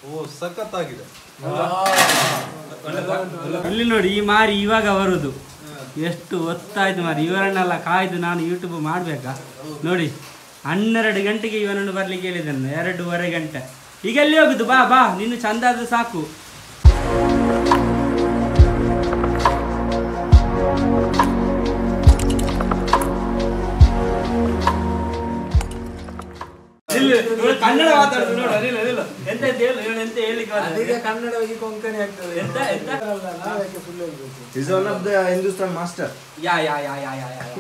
ಓ ಸಖತ್ತಾಗಿದೆ ಅಲ್ಲಿ ನೋಡಿ ಈ ಮಾರಿ ಇವಾಗ ಬರುದು ಎಷ್ಟು ಹೊತ್ತಾಯ್ತು ಮಾರಿ ಇವರನ್ನೆಲ್ಲ ಕಾಯ್ದು ನಾನು ಯೂಟ್ಯೂಬ್ ಮಾಡಬೇಕಾ ನೋಡಿ ಹನ್ನೆರಡು ಗಂಟೆಗೆ ಇವನನ್ನು ಬರ್ಲಿಕ್ಕೆ ಹೇಳಿದ್ದಾನೆ ಎರಡೂವರೆ ಗಂಟೆ ಈಗ ಎಲ್ಲಿ ಹೋಗುದು ಬಾ ಬಾ ನೀನು ಚಂದ ಆದ್ರೆ ಸಾಕು ನಿಲ್ಲು, ಇವಳು ಕನ್ನಡ ಮಾತಾಡುದು ನೋಡು ನಿಲ್ಲು, ನಿಲ್ಲು. ಎಂತ ಅಂತ ಹೇಳು ಇವಳು ಎಂತ ಹೇಳಿಕ್ಕೆ ಹೋದ? ಅದಕ್ಕೆ ಕನ್ನಡವಾಗಿ ಕೊಂಕಣಿ ಆಗ್ತದೆ ಎಂತ ಎಂತ ಅಲ್ಲ, ನಾವ್ಯಾಕೆ full ಹೇಳ್ಬೇಕು? He's one of the Hindustan master. Yeah yeah yeah yeah yeah ಯಾ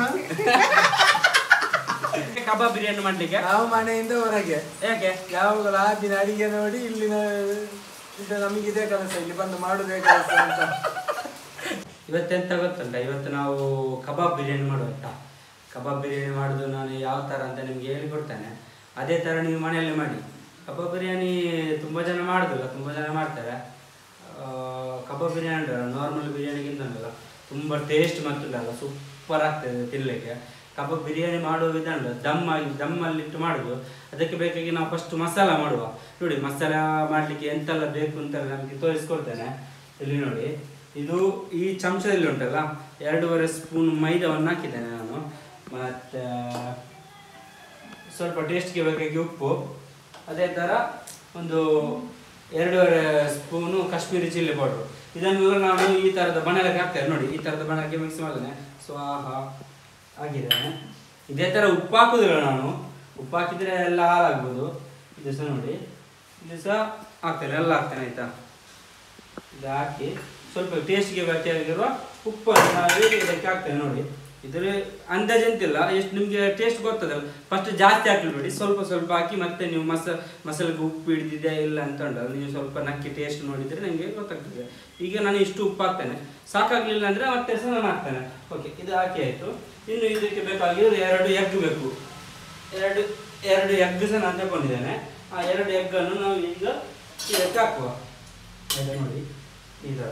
ಕಬಾಬ್ ಬಿರಿಯಾನಿ ಮಾಡ್ಲಿಕ್ಕೆ ನಾವು ಮನೆಯಿಂದ ಹೊರಗೆ ಯಾಕೆ ಯಾವಾಗಲೂ ಆ ದಿನ ಅಡಿಗೆ ನೋಡಿ ಇಲ್ಲಿನ ಇದು ನಮಗೆ ಇದೇ ಕೆಲಸ ಇಲ್ಲಿ ಬಂದು ಮಾಡುದೇ ಕೆಲಸ ಅಂತ ಇವತ್ತೆಂತ ಗೊತ್ತುಂಟ ಇವತ್ತು ನಾವು ಕಬಾಬ್ ಬಿರಿಯಾನಿ ಮಾಡುವಂತ ಕಬಾಬ್ ಬಿರಿಯಾನಿ ಮಾಡೋದು ನಾನು ಯಾವ ಥರ ಅಂತ ನಿಮ್ಗೆ ಹೇಳಿಕೊಡ್ತೇನೆ ಅದೇ ಥರ ನೀವು ಮನೆಯಲ್ಲಿ ಮಾಡಿ ಕಬಾಬ್ ಬಿರಿಯಾನಿ ತುಂಬ ಜನ ಮಾಡೋದಿಲ್ಲ ತುಂಬ ಜನ ಮಾಡ್ತಾರೆ ಆ, ಕಬಾಬ್ ಬಿರಿಯಾನಿ ಉಂಟಲ್ಲ ನಾರ್ಮಲ್ ಬಿರಿಯಾನಿಗಿಂತ ಉಂಟಲ್ಲ ತುಂಬ ಟೇಸ್ಟ್ ಮತ್ತುಂಟಲ್ಲ ಸೂಪರ್ ಆಗ್ತದೆ ತಿನ್ನಲಿಕ್ಕೆ ಕಬಾಬ್ ಬಿರಿಯಾನಿ ಮಾಡುವ ವಿಧಾನ ದಮ್ ಆಗಿ ದಮ್ಮಲ್ಲಿಟ್ಟು ಮಾಡುದು ಅದಕ್ಕೆ ಬೇಕಾಗಿ ನಾವು ಫಸ್ಟ್ ಮಸಾಲ ಮಾಡುವ ನೋಡಿ ಮಸಾಲ ಮಾಡಲಿಕ್ಕೆ ಎಂತೆಲ್ಲ ಬೇಕು ಅಂತ ನಮಗೆ ತೋರಿಸ್ಕೊಡ್ತೇನೆ ಇಲ್ಲಿ ನೋಡಿ ಇದು ಈ ಚಮಚದಲ್ಲಿ ಉಂಟಲ್ಲ ಎರಡೂವರೆ ಸ್ಪೂನ್ ಮೈದಾವನ್ನು ಹಾಕಿದ್ದೇನೆ ನಾನು ಮತ್ತು ಸ್ವಲ್ಪ ಟೇಸ್ಟ್ಗೆ ಬೇಕಾಗಿ ಉಪ್ಪು ಅದೇ ಥರ ಒಂದು ಎರಡೂವರೆ ಸ್ಪೂನು ಕಾಶ್ಮೀರಿ ಚಿಲ್ಲಿ ಪೌಡ್ರು ಇದನ್ನು ನಾನು ಈ ಥರದ ಬಣಲಕ್ಕೆ ಹಾಕ್ತೇನೆ ನೋಡಿ ಈ ಥರದ ಬಣಕ್ಕೆ ಮಿಕ್ಸ್ ಮಾಡಿದ್ದೇನೆ ಸ್ವಾಹ ಆಗಿದ್ದೇನೆ ಇದೇ ಥರ ಉಪ್ಪು ಹಾಕುದಿಲ್ಲ ನಾನು ಉಪ್ಪು ಹಾಕಿದರೆ ಎಲ್ಲ ಹಾಳಾಗ್ಬೋದು ಇದು ಸಹ ನೋಡಿ ಇದು ಸಹ ಹಾಕ್ತೇನೆ ಎಲ್ಲ ಹಾಕ್ತೇನೆ ಆಯಿತಾ ಇದು ಹಾಕಿ ಸ್ವಲ್ಪ ಟೇಸ್ಟ್ಗೆ ಬೇಕಾಗಿರುವ ಉಪ್ಪನ್ನು ನಾವು ಇದಕ್ಕೆ ಹಾಕ್ತೇವೆ ನೋಡಿ ಇದ್ರ ಅಂದಾಜು ಎಂತಿಲ್ಲ ಎಷ್ಟು ನಿಮಗೆ ಟೇಸ್ಟ್ ಗೊತ್ತದಲ್ಲ ಫಸ್ಟ್ ಜಾಸ್ತಿ ಹಾಕಬೇಡಿ ಸ್ವಲ್ಪ ಸ್ವಲ್ಪ ಹಾಕಿ ಮತ್ತೆ ನೀವು ಮಸ ಮಸಾಲೆಗೆ ಉಪ್ಪು ಹಿಡಿದಿದೆ ಇಲ್ಲ ಅಂತ ಉಂಟಲ್ಲ ನೀವು ಸ್ವಲ್ಪ ನಕ್ಕಿ ಟೇಸ್ಟ್ ನೋಡಿದರೆ ನಿಮಗೆ ಗೊತ್ತಾಗ್ತದೆ ಈಗ ನಾನು ಇಷ್ಟು ಉಪ್ಪು ಹಾಕ್ತೇನೆ ಸಾಕಾಗಲಿಲ್ಲ ಅಂದರೆ ಮತ್ತೆ ಸಹ ನಾನು ಹಾಕ್ತೇನೆ ಓಕೆ ಇದು ಹಾಕಿ ಆಯಿತು ಇನ್ನು ಇದಕ್ಕೆ ಬೇಕಾಗಿರೋದು ಎರಡು ಎಗ್ ಬೇಕು ಎರಡು ಎರಡು ಎಗ್ ಸಹ ನಾನು ತಗೊಂಡಿದ್ದೇನೆ ಆ ಎರಡು ಎಗ್ಗನ್ನು ನಾವು ಈಗ ಇದಕ್ಕೆ ಹಾಕುವ ಆಯ್ತಾ ನೋಡಿ ಈ ಥರ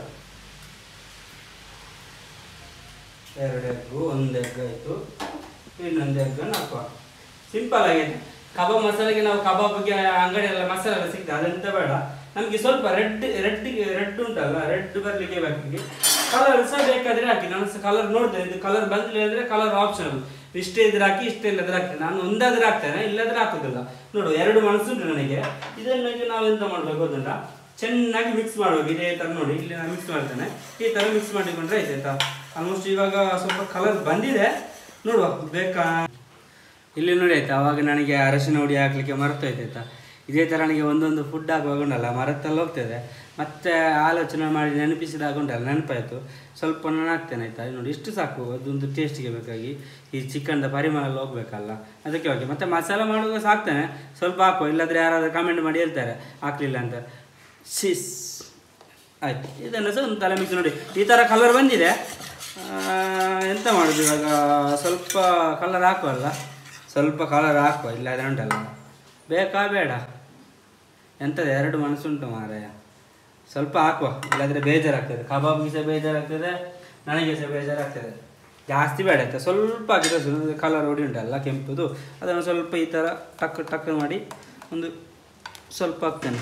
ಎರಡು ಎಗ್ಗು ಒಂದು ಎಗ್ ಆಯಿತು ಇನ್ನೊಂದು ಎಗ್ಗನ್ನು ಹಾಕುವ ಸಿಂಪಲ್ ಆಗೈತೆ ಕಬಾಬ್ ಮಸಾಲೆಗೆ ನಾವು ಕಬಾಬ್ಗೆ ಅಂಗಡಿಯೆಲ್ಲ ಮಸಾಲೆ ಎಲ್ಲ ಸಿಗ್ತದೆ ಅದಂತ ಬೇಡ ನಮಗೆ ಸ್ವಲ್ಪ ರೆಡ್ ರೆಡ್ಗೆ ರೆಡ್ ಉಂಟಲ್ಲ ರೆಡ್ ಬರಲಿಕ್ಕೆ ಬೇಕಾಗಿ ಕಲರ್ ಸಹ ಬೇಕಾದ್ರೆ ಹಾಕಿ ನಾನು ಸಹ ಕಲರ್ ನೋಡ್ತೇನೆ ಇದು ಕಲರ್ ಬಂದಿಲ್ಲ ಅಂದರೆ ಕಲರ್ ಆಪ್ಷನಲ್ ಇಷ್ಟೇ ಇದ್ರೆ ಹಾಕಿ ಇಷ್ಟೇ ಇಲ್ಲದ್ರೆ ಹಾಕ್ತೇನೆ ನಾನು ಒಂದಾದ್ರೆ ಹಾಕ್ತೇನೆ ಇಲ್ಲದ್ರೆ ಹಾಕೋದಿಲ್ಲ ನೋಡು ಎರಡು ಮನಸ್ಸುಂಟು ನನಗೆ ಇದನ್ನು ಈಗ ನಾವು ಎಂತ ಮಾಡಬೇಕು ಗೊತ್ತುಂಟ ಚೆನ್ನಾಗಿ ಮಿಕ್ಸ್ ಮಾಡಬೇಕು ಇದೇ ಥರ ನೋಡಿ ಇಲ್ಲಿ ನಾನು ಮಿಕ್ಸ್ ಮಾಡ್ತೇನೆ ಈ ಥರ ಮಿಕ್ಸ್ ಮಾಡಿಕೊಂಡ್ರೆ ಆಯ್ತು ಆಯ್ತಾ ಆಲ್ಮೋಸ್ಟ್ ಇವಾಗ ಸ್ವಲ್ಪ ಕಲರ್ ಬಂದಿದೆ ನೋಡುವ ಬೇಕಾ ಇಲ್ಲಿ ನೋಡಿ ಆಯ್ತಾ ಅವಾಗ ನನಗೆ ಅರಶಿನ ಹುಡಿ ಹಾಕ್ಲಿಕ್ಕೆ ಮರೆತೋಯ್ತು ಆಯ್ತಾ ಇದೇ ಥರ ನನಗೆ ಒಂದೊಂದು ಫುಡ್ ಹಾಕುವಾಗ ಉಂಟಲ್ಲ ಮರೆತಲ್ಲಿ ಹೋಗ್ತದೆ ಮತ್ತೆ ಆಲೋಚನೆ ಮಾಡಿ ನೆನಪಿಸಿದಾಗ ಉಂಟಲ್ಲ ನೆನಪಾಯಿತು ಸ್ವಲ್ಪ ನಾನು ಹಾಕ್ತೇನೆ ಆಯ್ತಾ ನೋಡಿ ಇಷ್ಟು ಸಾಕು ಅದೊಂದು ಟೇಸ್ಟಿಗೆ ಬೇಕಾಗಿ ಈ ಚಿಕನ್ದ ಪರಿಮಳ ಎಲ್ಲ ಹೋಗ್ಬೇಕಲ್ಲ ಅದಕ್ಕೆ ಹೋಗಿ ಮತ್ತೆ ಮಸಾಲ ಮಾಡುವಾಗ ಸಾಕ್ತೇನೆ ಸ್ವಲ್ಪ ಹಾಕುವ ಇಲ್ಲಾಂದ್ರೆ ಯಾರಾದ್ರೂ ಕಮೆಂಟ್ ಮಾಡಿ ಹೇಳ್ತಾರೆ ಹಾಕ್ಲಿಲ್ಲ ಅಂತ ಸಿಸ್ ಆಯ್ತು ಇದನ್ನು ಸಹ ಒಂದು ತಲೆ ಮಿಕ್ಸ್ ನೋಡಿ ಈ ಥರ ಕಲರ್ ಬಂದಿದೆ ಆ, ಎಂತ ಮಾಡೋದು ಇವಾಗ ಸ್ವಲ್ಪ ಕಲರ್ ಹಾಕುವಲ್ಲ ಸ್ವಲ್ಪ ಕಲರ್ ಹಾಕುವ ಇಲ್ಲಾದ್ರೆ ಉಂಟಲ್ಲ ಬೇಕಾ ಬೇಡ ಎಂಥದ್ದು ಎರಡು ಮನಸ್ಸುಂಟು ಮಾರಾಯ ಸ್ವಲ್ಪ ಹಾಕುವ ಇಲ್ಲಾಂದರೆ ಬೇಜಾರಾಗ್ತದೆ ಕಬಾಬ್ಗೆ ಸಹ ಬೇಜಾರಾಗ್ತದೆ ನನಗೆ ಸಹ ಬೇಜಾರಾಗ್ತದೆ ಜಾಸ್ತಿ ಬೇಡ ಆಯ್ತಾ ಸ್ವಲ್ಪ ಹಾಕಿದ್ರೆ ಕಲರ್ ಹೊಡಿ ಉಂಟಲ್ಲ ಕೆಂಪುದು ಅದನ್ನು ಸ್ವಲ್ಪ ಈ ಥರ ಟಕ್ ಟಕ್ ಮಾಡಿ ಒಂದು ಸ್ವಲ್ಪ ಹಾಕ್ತೇನೆ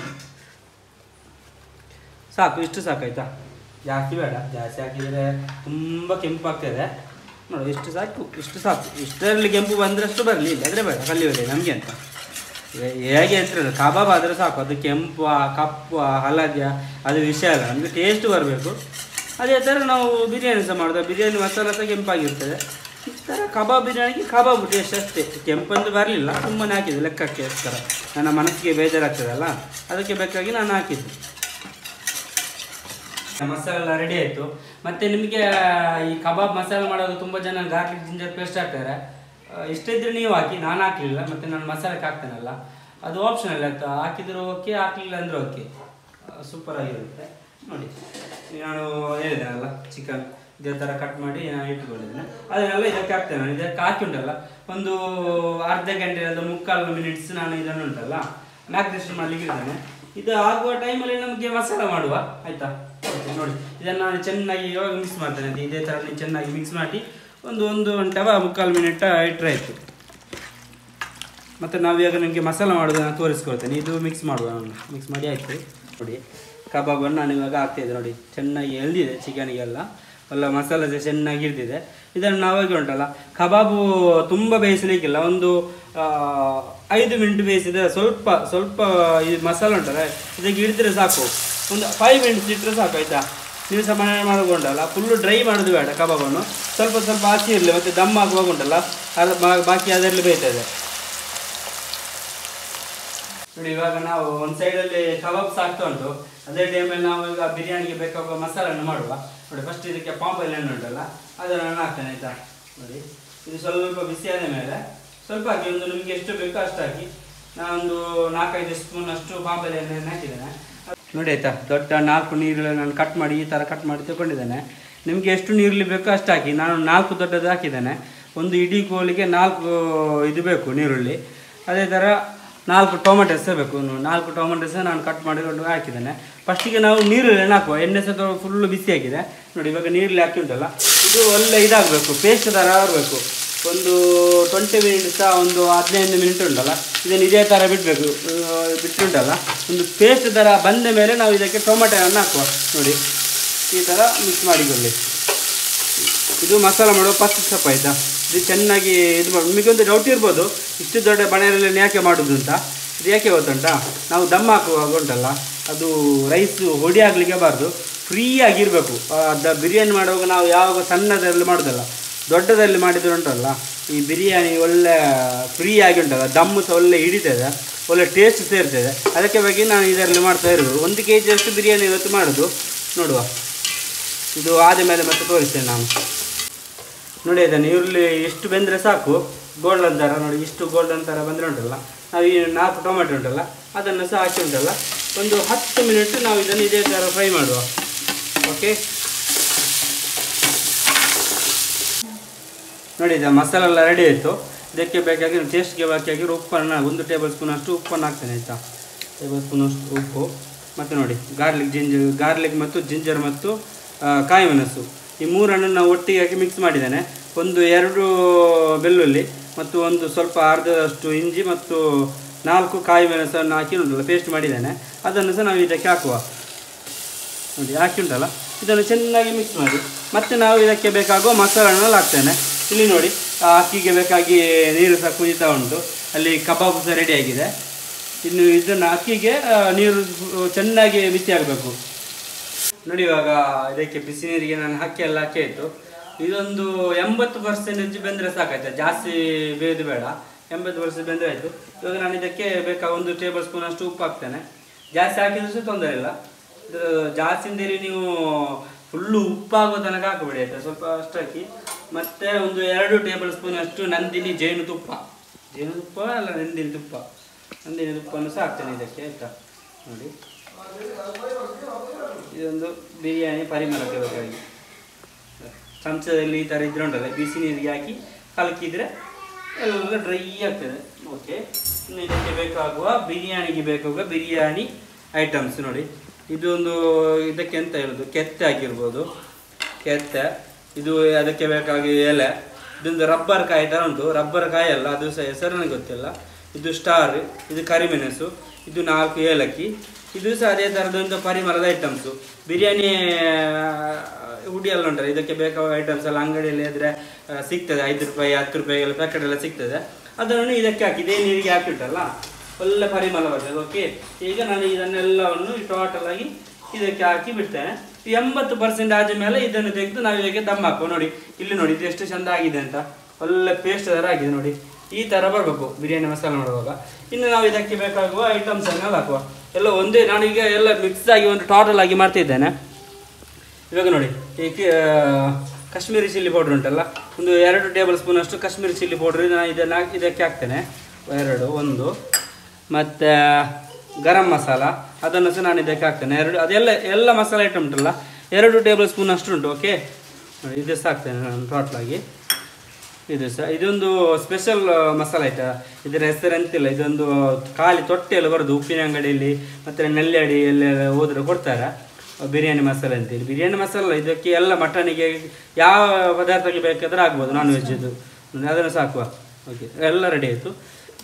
ಸಾಕು ಇಷ್ಟು ಸಾಕಾಯ್ತಾ ಜಾಸ್ತಿ ಬೇಡ ಜಾಸ್ತಿ ಹಾಕಿದರೆ ತುಂಬ ಕೆಂಪು ಆಗ್ತದೆ ನೋಡು ಇಷ್ಟು ಸಾಕು ಇಷ್ಟು ಸಾಕು ಇಷ್ಟರಲ್ಲಿ ಕೆಂಪು ಬಂದರಷ್ಟು ಬರಲಿ ಇಲ್ಲದ್ರೆ ಬೇಡ ಕಲ್ಲಿ ಬೇಡ ನಮಗೆ ಅಂತ ಹೇ- ಹೇಗೆ ಅಂತ ಕಬಾಬ್ ಆದರೆ ಸಾಕು ಅದು ಕೆಂಪು ಕಪ್ಪು ಹಳದಿಯ ಅದು ವಿಷಯ ಅಲ್ಲ ನಮಗೆ ಟೇಸ್ಟ್ ಬರಬೇಕು ಅದೇ ಥರ ನಾವು ಬಿರಿಯಾನಿ ಸಹ ಮಾಡೋದು ಬಿರಿಯಾನಿ ಮಸಾಲ ಸಹ ಕೆಂಪಾಗಿರ್ತದೆ ಈ ಥರ ಕಬಾಬ್ ಬಿರಿಯಾನಿಗೆ ಕಬಾಬ್ ಟೇಸ್ಟ್ ಅಷ್ಟೇ ಕೆಂಪಂದು ಬರಲಿಲ್ಲ ಸುಮ್ಮನೆ ಹಾಕಿದ್ದು ಲೆಕ್ಕಕ್ಕೋಸ್ಕರ ನನ್ನ ಮನಸ್ಸಿಗೆ ಬೇಜಾರಾಗ್ತದಲ್ಲ ಅದಕ್ಕೆ ಬೇಕಾಗಿ ನಾನು ಹಾಕಿದ್ದು ಮಸಾಲೆ ಎಲ್ಲ ರೆಡಿ ಆಯಿತು ಮತ್ತೆ ನಿಮಗೆ ಈ ಕಬಾಬ್ ಮಸಾಲೆ ಮಾಡೋದು ತುಂಬ ಜನ ಗಾರ್ಲಿಕ್ ಜಿಂಜರ್ ಪೇಸ್ಟ್ ಹಾಕ್ತಾರೆ ಆ, ಇಷ್ಟ ಇದ್ರೆ ನೀವು ಹಾಕಿ ನಾನು ಹಾಕಲಿಲ್ಲ ಮತ್ತೆ ನಾನು ಮಸಾಲೆಗೆ ಹಾಕ್ತೇನಲ್ಲ ಅದು ಆಪ್ಷನಲ್ ಆಯ್ತಾ ಹಾಕಿದ್ರು ಓಕೆ ಹಾಕ್ಲಿಲ್ಲ ಅಂದ್ರೆ ಓಕೆ ಸೂಪರ್ ಆಗಿರುತ್ತೆ ನೋಡಿ ಈಗ ನಾನು ಹೇಳಿದ್ದೇನಲ್ಲ ಚಿಕನ್ ಇದೇ ಥರ ಕಟ್ ಮಾಡಿ ನಾನು ಇಟ್ಕೊಂಡಿದ್ದೇನೆ ಅದನ್ನೆಲ್ಲ ಇದಕ್ಕೆ ಹಾಕ್ತೇನೆ ನಾನು ಇದಕ್ಕೆ ಹಾಕಿ ಉಂಟಲ್ಲ ಒಂದು ಅರ್ಧ ಗಂಟೆ ಅಥವಾ ಮುಕ್ಕಾಲು ಮಿನಿಟ್ಸ್ ನಾನು ಇದನ್ನು ಉಂಟಲ್ಲ ಮ್ಯಾಗ್ನೇಷನ್ ಮಾಡ್ಲಿಕ್ಕೆ ಇದ್ದೇನೆ ಇದು ಆಗುವ ಟೈಮಲ್ಲಿ ನಮಗೆ ಮಸಾಲ ಮಾಡುವ ಆಯ್ತಾ ಓಕೆ, ನೋಡಿ ಇದನ್ನು ನಾನು ಚೆನ್ನಾಗಿ ಇವಾಗ ಮಿಕ್ಸ್ ಮಾಡ್ತೇನೆ ಅದು ಇದೇ ಥರ ನೀವು ಚೆನ್ನಾಗಿ ಮಿಕ್ಸ್ ಮಾಡಿ ಒಂದು ಒಂದು ಗಂಟೆ ಮುಕ್ಕಾಲು ಮಿನಿಟ್ ಇಟ್ಟರೆ ಆಯಿತು ಮತ್ತು ನಾವು ಇವಾಗ ನಿಮಗೆ ಮಸಾಲ ಮಾಡೋದನ್ನು ತೋರಿಸ್ಕೊಳ್ತೇನೆ ಇದು ಮಿಕ್ಸ್ ಮಾಡುವ ಮಿಕ್ಸ್ ಮಾಡಿ ಆಯಿತು ನೋಡಿ ಕಬಾಬನ್ನು ನಾನು ಇವಾಗ ಹಾಕ್ತಿದ್ದೆ ನೋಡಿ ಚೆನ್ನಾಗಿ ಎಳ್ದಿದೆ ಚಿಕನಿಗೆಲ್ಲ ಎಲ್ಲ ಮಸಾಲೆ ಸಹ ಚೆನ್ನಾಗಿ ಹಿಡಿದಿದೆ ಇದನ್ನು ನಾವಾಗಿ ಉಂಟಲ್ಲ ಕಬಾಬು ತುಂಬ ಬೇಯಿಸಲಿಕ್ಕಿಲ್ಲ ಒಂದು ಆ, ಐದು ಮಿನಿಟ್ ಬೇಯಿಸಿದರೆ ಸ್ವಲ್ಪ ಸ್ವಲ್ಪ ಈ ಮಸಾಲೆ ಉಂಟಲ್ಲ ಇದಕ್ಕೆ ಹಿಡಿದ್ರೆ ಸಾಕು ಒಂದು ಫೈವ್ ಮಿನಿಟ್ಸ್ ಇಟ್ಟರೆ ಸಾಕು ಆಯಿತಾ ನೀವು ಸಹ ಮನೆ ಮಾಡೋದುಂಟಲ್ಲ ಫುಲ್ಲು ಡ್ರೈ ಮಾಡೋದು ಬೇಡ ಕಬಾಬನ್ನು ಸ್ವಲ್ಪ ಸ್ವಲ್ಪ ಹಾಕಿ ಇರಲಿ ಮತ್ತು ದಮ್ ಹಾಕುವಾಗ ಉಂಟಲ್ಲ ಅದು ಬಾ- ಬಾಕಿ ಅದರಲ್ಲಿ ಬೇಯ್ತದೆ ನೋಡಿ ಇವಾಗ ನಾವು ಒಂದು ಸೈಡಲ್ಲಿ ಕಬಾಬ್ಸ್ ಆಗ್ತಾ ಉಂಟು ಅದೇ ಟೈಮಲ್ಲಿ ನಾವು ಈಗ ಬಿರಿಯಾನಿಗೆ ಬೇಕಾಗುವ ಮಸಾಲನ್ನು ಮಾಡುವ ನೋಡಿ ಫಸ್ಟ್ ಇದಕ್ಕೆ ಪಾಂಪಲ್ಲಿ ಹಣ್ಣು ಉಂಟಲ್ಲ ಅದನ್ನು ನಾನು ಹಾಕ್ತೇನೆ ಆಯ್ತಾ ನೋಡಿ ಇದು ಸ್ವಲ್ಪ ಬಿಸಿಯಾದ ಮೇಲೆ ಸ್ವಲ್ಪ ಹಾಕಿ ಒಂದು ನಿಮಗೆ ಎಷ್ಟು ಬೇಕೋ ಅಷ್ಟು ಹಾಕಿ ನಾನೊಂದು ನಾಲ್ಕೈದು ಸ್ಪೂನ್ ಅಷ್ಟು ಪಾಂಪಲ್ಲಿ ಎಣ್ಣೆಯನ್ನು ಹಾಕಿದ್ದೇನೆ ನೋಡಿ ಆಯ್ತಾ ದೊಡ್ಡ ನಾಲ್ಕು ನೀರು ನಾನು ಕಟ್ ಮಾಡಿ ಈ ಥರ ಕಟ್ ಮಾಡಿ ತಗೊಂಡಿದ್ದೇನೆ ನಿಮಗೆ ಎಷ್ಟು ನೀರುಳ್ಳಿ ಬೇಕೋ ಅಷ್ಟು ಹಾಕಿ ನಾನು ನಾಲ್ಕು ದೊಡ್ಡದು ಹಾಕಿದ್ದೇನೆ ಒಂದು ಇಡೀ ಕೋಲಿಗೆ ನಾಲ್ಕು ಇದು ಬೇಕು ನೀರುಳ್ಳಿ ಅದೇ ಥರ ನಾಲ್ಕು ಟೊಮೆಟೊ ಸಹ ಬೇಕು ಇನ್ನು ನಾಲ್ಕು ಟೊಮೆಟೊ ಸಹ ನಾನು ಕಟ್ ಮಾಡಿಕೊಂಡು ಹಾಕಿದ್ದೇನೆ ಫಸ್ಟಿಗೆ ನಾವು ನೀರುಳ್ಳಿ ಹಾಕುವ ಎಣ್ಣೆ ಸಹ ಫುಲ್ಲು ಬಿಸಿ ಆಗಿದೆ ನೋಡಿ ಇವಾಗ ನೀರುಳ್ಳಿ ಹಾಕಿ ಉಂಟಲ್ಲ ಇದು ಒಳ್ಳೆ ಇದಾಗಬೇಕು ಪೇಸ್ಟ್ ಥರ ಆಗಬೇಕು ಒಂದು ಟ್ವೆಂಟಿ ಮಿನಿಟ್ ಸಹ ಒಂದು ಹದಿನೈದು ಮಿನಿಟ್ ಉಂಟಲ್ಲ ಇದನ್ನು ಇದೇ ಥರ ಬಿಡಬೇಕು ಬಿಟ್ಟುಂಟಲ್ಲ ಒಂದು ಪೇಸ್ಟ್ ಥರ ಬಂದ ಮೇಲೆ ನಾವು ಇದಕ್ಕೆ ಟೊಮೆಟೊವನ್ನು ಹಾಕುವ ನೋಡಿ ಈ ಥರ ಮಿಕ್ಸ್ ಮಾಡಿಕೊಳ್ಳಿ ಇದು ಮಸಾಲ ಮಾಡುವ ಫಸ್ಟ್ ಸ್ಟೆಪ್ ಆಯಿತಾ ಇದು ಚೆನ್ನಾಗಿ ಇದು ಮಾಡಿ ನಿಮಗೊಂದು ಡೌಟ್ ಇರ್ಬೋದು ಇಷ್ಟು ದೊಡ್ಡ ಬಣೆಯಲ್ಲಿ ಯಾಕೆ ಮಾಡೋದು ಅಂತ ಇದು ಯಾಕೆ ಗೊತ್ತುಂಟಾ ನಾವು ದಮ್ ಹಾಕುವಾಗ ಉಂಟಲ್ಲ ಅದು ರೈಸು ಹೊಡಿ ಆಗಲಿಕ್ಕೆ ಬಾರ್ದು ಫ್ರೀ ಆಗಿರಬೇಕು ದ ಬಿರಿಯಾನಿ ಮಾಡುವಾಗ ನಾವು ಯಾವಾಗ ಸಣ್ಣದಲ್ಲಿ ಮಾಡೋದಲ್ಲ ದೊಡ್ಡದಲ್ಲಿ ಮಾಡಿದ್ರೆ ಉಂಟಲ್ಲ ಈ ಬಿರಿಯಾನಿ ಒಳ್ಳೆ ಫ್ರೀ ಆಗಿ ಉಂಟಲ್ಲ ದಮ್ಮು ಸಹ ಒಳ್ಳೆ ಹಿಡಿತದೆ ಒಳ್ಳೆ ಟೇಸ್ಟ್ ಸೇರ್ತದೆ ಅದಕ್ಕೆ ಬಗ್ಗೆ ನಾನು ಇದರಲ್ಲಿ ಮಾಡ್ತಾ ಇರೋದು ಒಂದು ಕೆ ಜಿಯಷ್ಟು ಬಿರಿಯಾನಿ ಇವತ್ತು ಮಾಡೋದು ನೋಡುವ ಇದು ಆದ ಮೇಲೆ ಮತ್ತೆ ತೋರಿಸ್ತೇನೆ ನಾನು ನೋಡಿ ಅದನ್ನು ಈರುಳ್ಳಿ ಎಷ್ಟು ಬೆಂದರೆ ಸಾಕು ಗೋಲ್ಡನ್ ಥರ ನೋಡಿ ಇಷ್ಟು ಗೋಲ್ಡನ್ ಥರ ಬಂದರೆ ಉಂಟಲ್ಲ ನಾವು ಈ ನಾಲ್ಕು ಟೊಮೆಟೊ ಉಂಟಲ್ಲ ಅದನ್ನು ಸಹ ಹಾಕಿ ಉಂಟಲ್ಲ ಒಂದು ಹತ್ತು ಮಿನಿಟ್ ನಾವು ಇದನ್ನು ಇದೇ ಥರ ಫ್ರೈ ಮಾಡುವ ಓಕೆ ನೋಡಿ ಇದು ಮಸಾಲೆ ಎಲ್ಲ ರೆಡಿ ಆಯಿತು ಇದಕ್ಕೆ ಬೇಕಾಗಿ ಟೇಸ್ಟ್ಗೆ ಬೇಕಾಗಿ ಉಪ್ಪನ್ನು ಒಂದು ಟೇಬಲ್ ಸ್ಪೂನ್ ಅಷ್ಟು ಉಪ್ಪನ್ನು ಹಾಕ್ತೇನೆ ಆಯಿತಾ ಟೇಬಲ್ ಸ್ಪೂನ್ ಅಷ್ಟು ಉಪ್ಪು ಮತ್ತು ನೋಡಿ ಗಾರ್ಲಿಕ್ ಜಿಂಜರ್ ಗಾರ್ಲಿಕ್ ಮತ್ತು ಜಿಂಜರ್ ಮತ್ತು ಆ, ಕಾಯಿ ಮೆಣಸು ಈ ಮೂರನ್ನು ನಾವು ಒಟ್ಟಿಗೆ ಹಾಕಿ ಮಿಕ್ಸ್ ಮಾಡಿದ್ದೇನೆ ಒಂದು ಎರಡು ಬೆಳ್ಳುಳ್ಳಿ ಮತ್ತು ಒಂದು ಸ್ವಲ್ಪ ಅರ್ಧದಷ್ಟು ಇಂಜಿ ಮತ್ತು ನಾಲ್ಕು ಕಾಯಿ ಮೆಣಸನ್ನು ಹಾಕಿ ಉಂಟಲ್ಲ ಪೇಸ್ಟ್ ಮಾಡಿದ್ದೇನೆ ಅದನ್ನು ಸಹ ನಾವು ಇದಕ್ಕೆ ಹಾಕುವ ನೋಡಿ ಹಾಕಿ ಉಂಟಲ್ಲ ಇದನ್ನು ಚೆನ್ನಾಗಿ ಮಿಕ್ಸ್ ಮಾಡಿ ಮತ್ತೆ ನಾವು ಇದಕ್ಕೆ ಬೇಕಾಗುವ ಮಸಾಲನ್ನೆಲ್ಲ ಹಾಕ್ತೇನೆ ಇಲ್ಲಿ ನೋಡಿ ಆ ಅಕ್ಕಿಗೆ ಬೇಕಾಗಿ ನೀರು ಸಹ ಕುದೀತಾ ಉಂಟು ಅಲ್ಲಿ ಕಬಾಬ್ ಸಹ ರೆಡಿ ಆಗಿದೆ ಇನ್ನು ಇದನ್ನು ಅಕ್ಕಿಗೆ ಆ, ನೀರು ಚೆನ್ನಾಗಿ ಬಿಸಿ ಆಗಬೇಕು ನೋಡಿ ಇವಾಗ ಇದಕ್ಕೆ ಬಿಸಿ ನೀರಿಗೆ ನಾನು ಅಕ್ಕಿ ಎಲ್ಲ ಹಾಕಿ ಇತ್ತು ಇದೊಂದು ಎಂಬತ್ತು ಪರ್ಸೆಂಟೇಜ್ ಬೆಂದರೆ ಸಾಕಾಯ್ತು ಜಾಸ್ತಿ ಬೇಯೋದು ಬೇಡ ಎಂಬತ್ತು ಪರ್ಸೆಂಟ್ ಬೆಂದರೆ ಆಯಿತು ಇವಾಗ ನಾನು ಇದಕ್ಕೆ ಬೇಕಾ ಒಂದು ಟೇಬಲ್ ಸ್ಪೂನ್ ಅಷ್ಟು ಉಪ್ಪು ಹಾಕ್ತೇನೆ ಜಾಸ್ತಿ ಹಾಕಿದ್ರು ಸಹ ತೊಂದರೆ ಇಲ್ಲ ಇದು ಜಾಸ್ತಿ ಅಂದಿರಿ ನೀವು ಫುಲ್ಲು ಉಪ್ಪಾಗೋ ತನಕ ಹಾಕಬೇಡಿ ಆಯಿತಾ ಸ್ವಲ್ಪ ಅಷ್ಟು ಹಾಕಿ ಮತ್ತು ಒಂದು ಎರಡು ಟೇಬಲ್ ಸ್ಪೂನ್ ಅಷ್ಟು ನಂದಿನಿ ಜೇನುತುಪ್ಪ ಜೇನುತುಪ್ಪ ಅಲ್ಲ ನಂದಿನಿ ತುಪ್ಪ ನಂದಿನಿ ತುಪ್ಪವನ್ನು ಸಹ ಹಾಕ್ತೇನೆ ಇದಕ್ಕೆ ಆಯಿತಾ ನೋಡಿ ಇದೊಂದು ಬಿರಿಯಾನಿ ಪರಿಮಳಕ್ಕೆ ಬೇಕಾಗಿ ಚಮಚದಲ್ಲಿ ಈ ಥರ ಇದ್ರೆ ಉಂಟಲ್ಲ ಬಿಸಿ ನೀರಿಗೆ ಹಾಕಿ ಕಲಕಿದ್ರೆ ಎಲ್ಲ ಡ್ರೈ ಆಗ್ತದೆ ಓಕೆ ಇನ್ನು ಇದಕ್ಕೆ ಬೇಕಾಗುವ ಬಿರಿಯಾನಿಗೆ ಬೇಕಾಗುವ ಬಿರಿಯಾನಿ ಐಟಮ್ಸ್ ನೋಡಿ ಇದು ಒಂದು ಇದಕ್ಕೆ ಎಂತ ಹೇಳೋದು ಕೆತ್ತೆ ಆಗಿರ್ಬೋದು ಕೆತ್ತೆ ಇದು ಅದಕ್ಕೆ ಬೇಕಾಗಿ ಎಲೆ ಇದೊಂದು ರಬ್ಬರ್ ಕಾಯಿ ಥರ ಉಂಟು ರಬ್ಬರ್ ಕಾಯಿ ಅಲ್ಲ ಅದು ಸಹ ಹೆಸರು ನನಗೆ ಗೊತ್ತಿಲ್ಲ ಇದು ಸ್ಟಾರ್ ಇದು ಕರಿಮೆಣಸು ಇದು ನಾಲ್ಕು ಏಲಕ್ಕಿ ಇದು ಸಹ ಅದೇ ಥರದೊಂದು ಪರಿಮಳದ ಐಟಮ್ಸು ಬಿರಿಯಾನಿ ಹುಡಿ ಎಲ್ಲ ಉಂಟಲ್ಲ ಇದಕ್ಕೆ ಬೇಕಾದ ಐಟಮ್ಸ್ ಎಲ್ಲ ಅಂಗಡಿಯಲ್ಲಿ ಇದ್ರೆ ಆ, ಸಿಗ್ತದೆ ಐದು ರೂಪಾಯಿ ಹತ್ತು ರೂಪಾಯಿಗೆಲ್ಲ ಪ್ಯಾಕೆಟ್ ಎಲ್ಲ ಸಿಗ್ತದೆ ಅದನ್ನು ಇದಕ್ಕೆ ಹಾಕಿ ಇದೇ ನೀರಿಗೆ ಹಾಕಿಟ್ಟಲ್ಲ ಒಳ್ಳೆ ಪರಿಮಳ ಬರ್ತದೆ ಓಕೆ ಈಗ ನಾನು ಇದನ್ನೆಲ್ಲವನ್ನು ಟೋಟಲ್ ಆಗಿ ಇದಕ್ಕೆ ಹಾಕಿ ಬಿಡ್ತೇನೆ ಈ ಎಂಬತ್ತು ಪರ್ಸೆಂಟ್ ಆದ ಮೇಲೆ ಇದನ್ನು ತೆಗೆದು ನಾವು ಇದಕ್ಕೆ ದಮ್ ಹಾಕುವ ನೋಡಿ ಇಲ್ಲಿ ನೋಡಿ ಇದು ಎಷ್ಟು ಚಂದ ಆಗಿದೆ ಅಂತ ಒಳ್ಳೆ ಪೇಸ್ಟ್ ಥರ ಆಗಿದೆ ನೋಡಿ ಈ ಥರ ಬರಬೇಕು ಬಿರಿಯಾನಿ ಮಸಾಲೆ ಮಾಡುವಾಗ ಇನ್ನು ನಾವು ಇದಕ್ಕೆ ಬೇಕಾಗುವ ಐಟಮ್ಸ್ ಅನ್ನೆಲ್ಲ ಹಾಕುವ ಎಲ್ಲ ಒಂದೇ ನಾನೀಗ ಎಲ್ಲ ಮಿಕ್ಸ್ ಆಗಿ ಒಂದು ಟೋಟಲ್ ಆಗಿ ಮಾಡ್ತಿದ್ದೇನೆ ಇವಾಗ ನೋಡಿ ಈ ಕಿ- ಆ, ಕಾಶ್ಮೀರಿ ಚಿಲ್ಲಿ ಪೌಡ್ರ್ ಉಂಟಲ್ಲ ಒಂದು ಎರಡು ಟೇಬಲ್ ಸ್ಪೂನ್ ಅಷ್ಟು ಕಾಶ್ಮೀರಿ ಚಿಲ್ಲಿ ಪೌಡ್ರ್ ನಾನು ಇದನ್ನು ಹಾಕಿ- ಇದಕ್ಕೆ ಹಾಕ್ತೇನೆ ಎರಡು ಒಂದು ಮತ್ತು ಗರಂ ಮಸಾಲ ಅದನ್ನು ಸಹ ನಾನು ಇದಕ್ಕೆ ಹಾಕ್ತೇನೆ ಎರಡು ಅದೆಲ್ಲ ಎಲ್ಲ ಮಸಾಲೆ ಐಟಮ್ ಉಂಟಲ್ಲ ಎರಡು ಟೇಬಲ್ ಸ್ಪೂನ್ ಅಷ್ಟು ಉಂಟು ಓಕೆ ನೋಡಿ ಇದು ಸಹ ಹಾಕ್ತೇನೆ ನಾನು ಟೋಟ್ಲಾಗಿ ಇದು ಸಹ ಇದೊಂದು ಸ್ಪೆಷಲ್ ಮಸಾಲೆ ಐಟ ಇದರ ಹೆಸರು ಎಂತಿಲ್ಲ ಇದೊಂದು ಖಾಲಿ ತೊಟ್ಟೆಯಲ್ಲಿ ಬರೋದು ಉಪ್ಪಿನ ಅಂಗಡಿಯಲ್ಲಿ ಮತ್ತು ನೆಲ್ಲಾಡಿ ಎಲ್ಲ ಹೋದ್ರೆ ಕೊಡ್ತಾರೆ ಬಿರಿಯಾನಿ ಮಸಾಲೆ ಅಂತೇಳಿ ಬಿರಿಯಾನಿ ಮಸಾಲೆ ಅಲ್ಲ, ಇದಕ್ಕೆ ಎಲ್ಲ ಮಟನಿಗೆ ಯಾವ ಪದಾರ್ಥಕ್ಕೆ ಬೇಕಾದ್ರೆ ಆಗ್ಬೋದು ನಾನ್ ವೆಜ್ಜದು ಅದನ್ನು ಸಾಕುವ ಓಕೆ ಎಲ್ಲ ರೆಡಿ ಆಯಿತು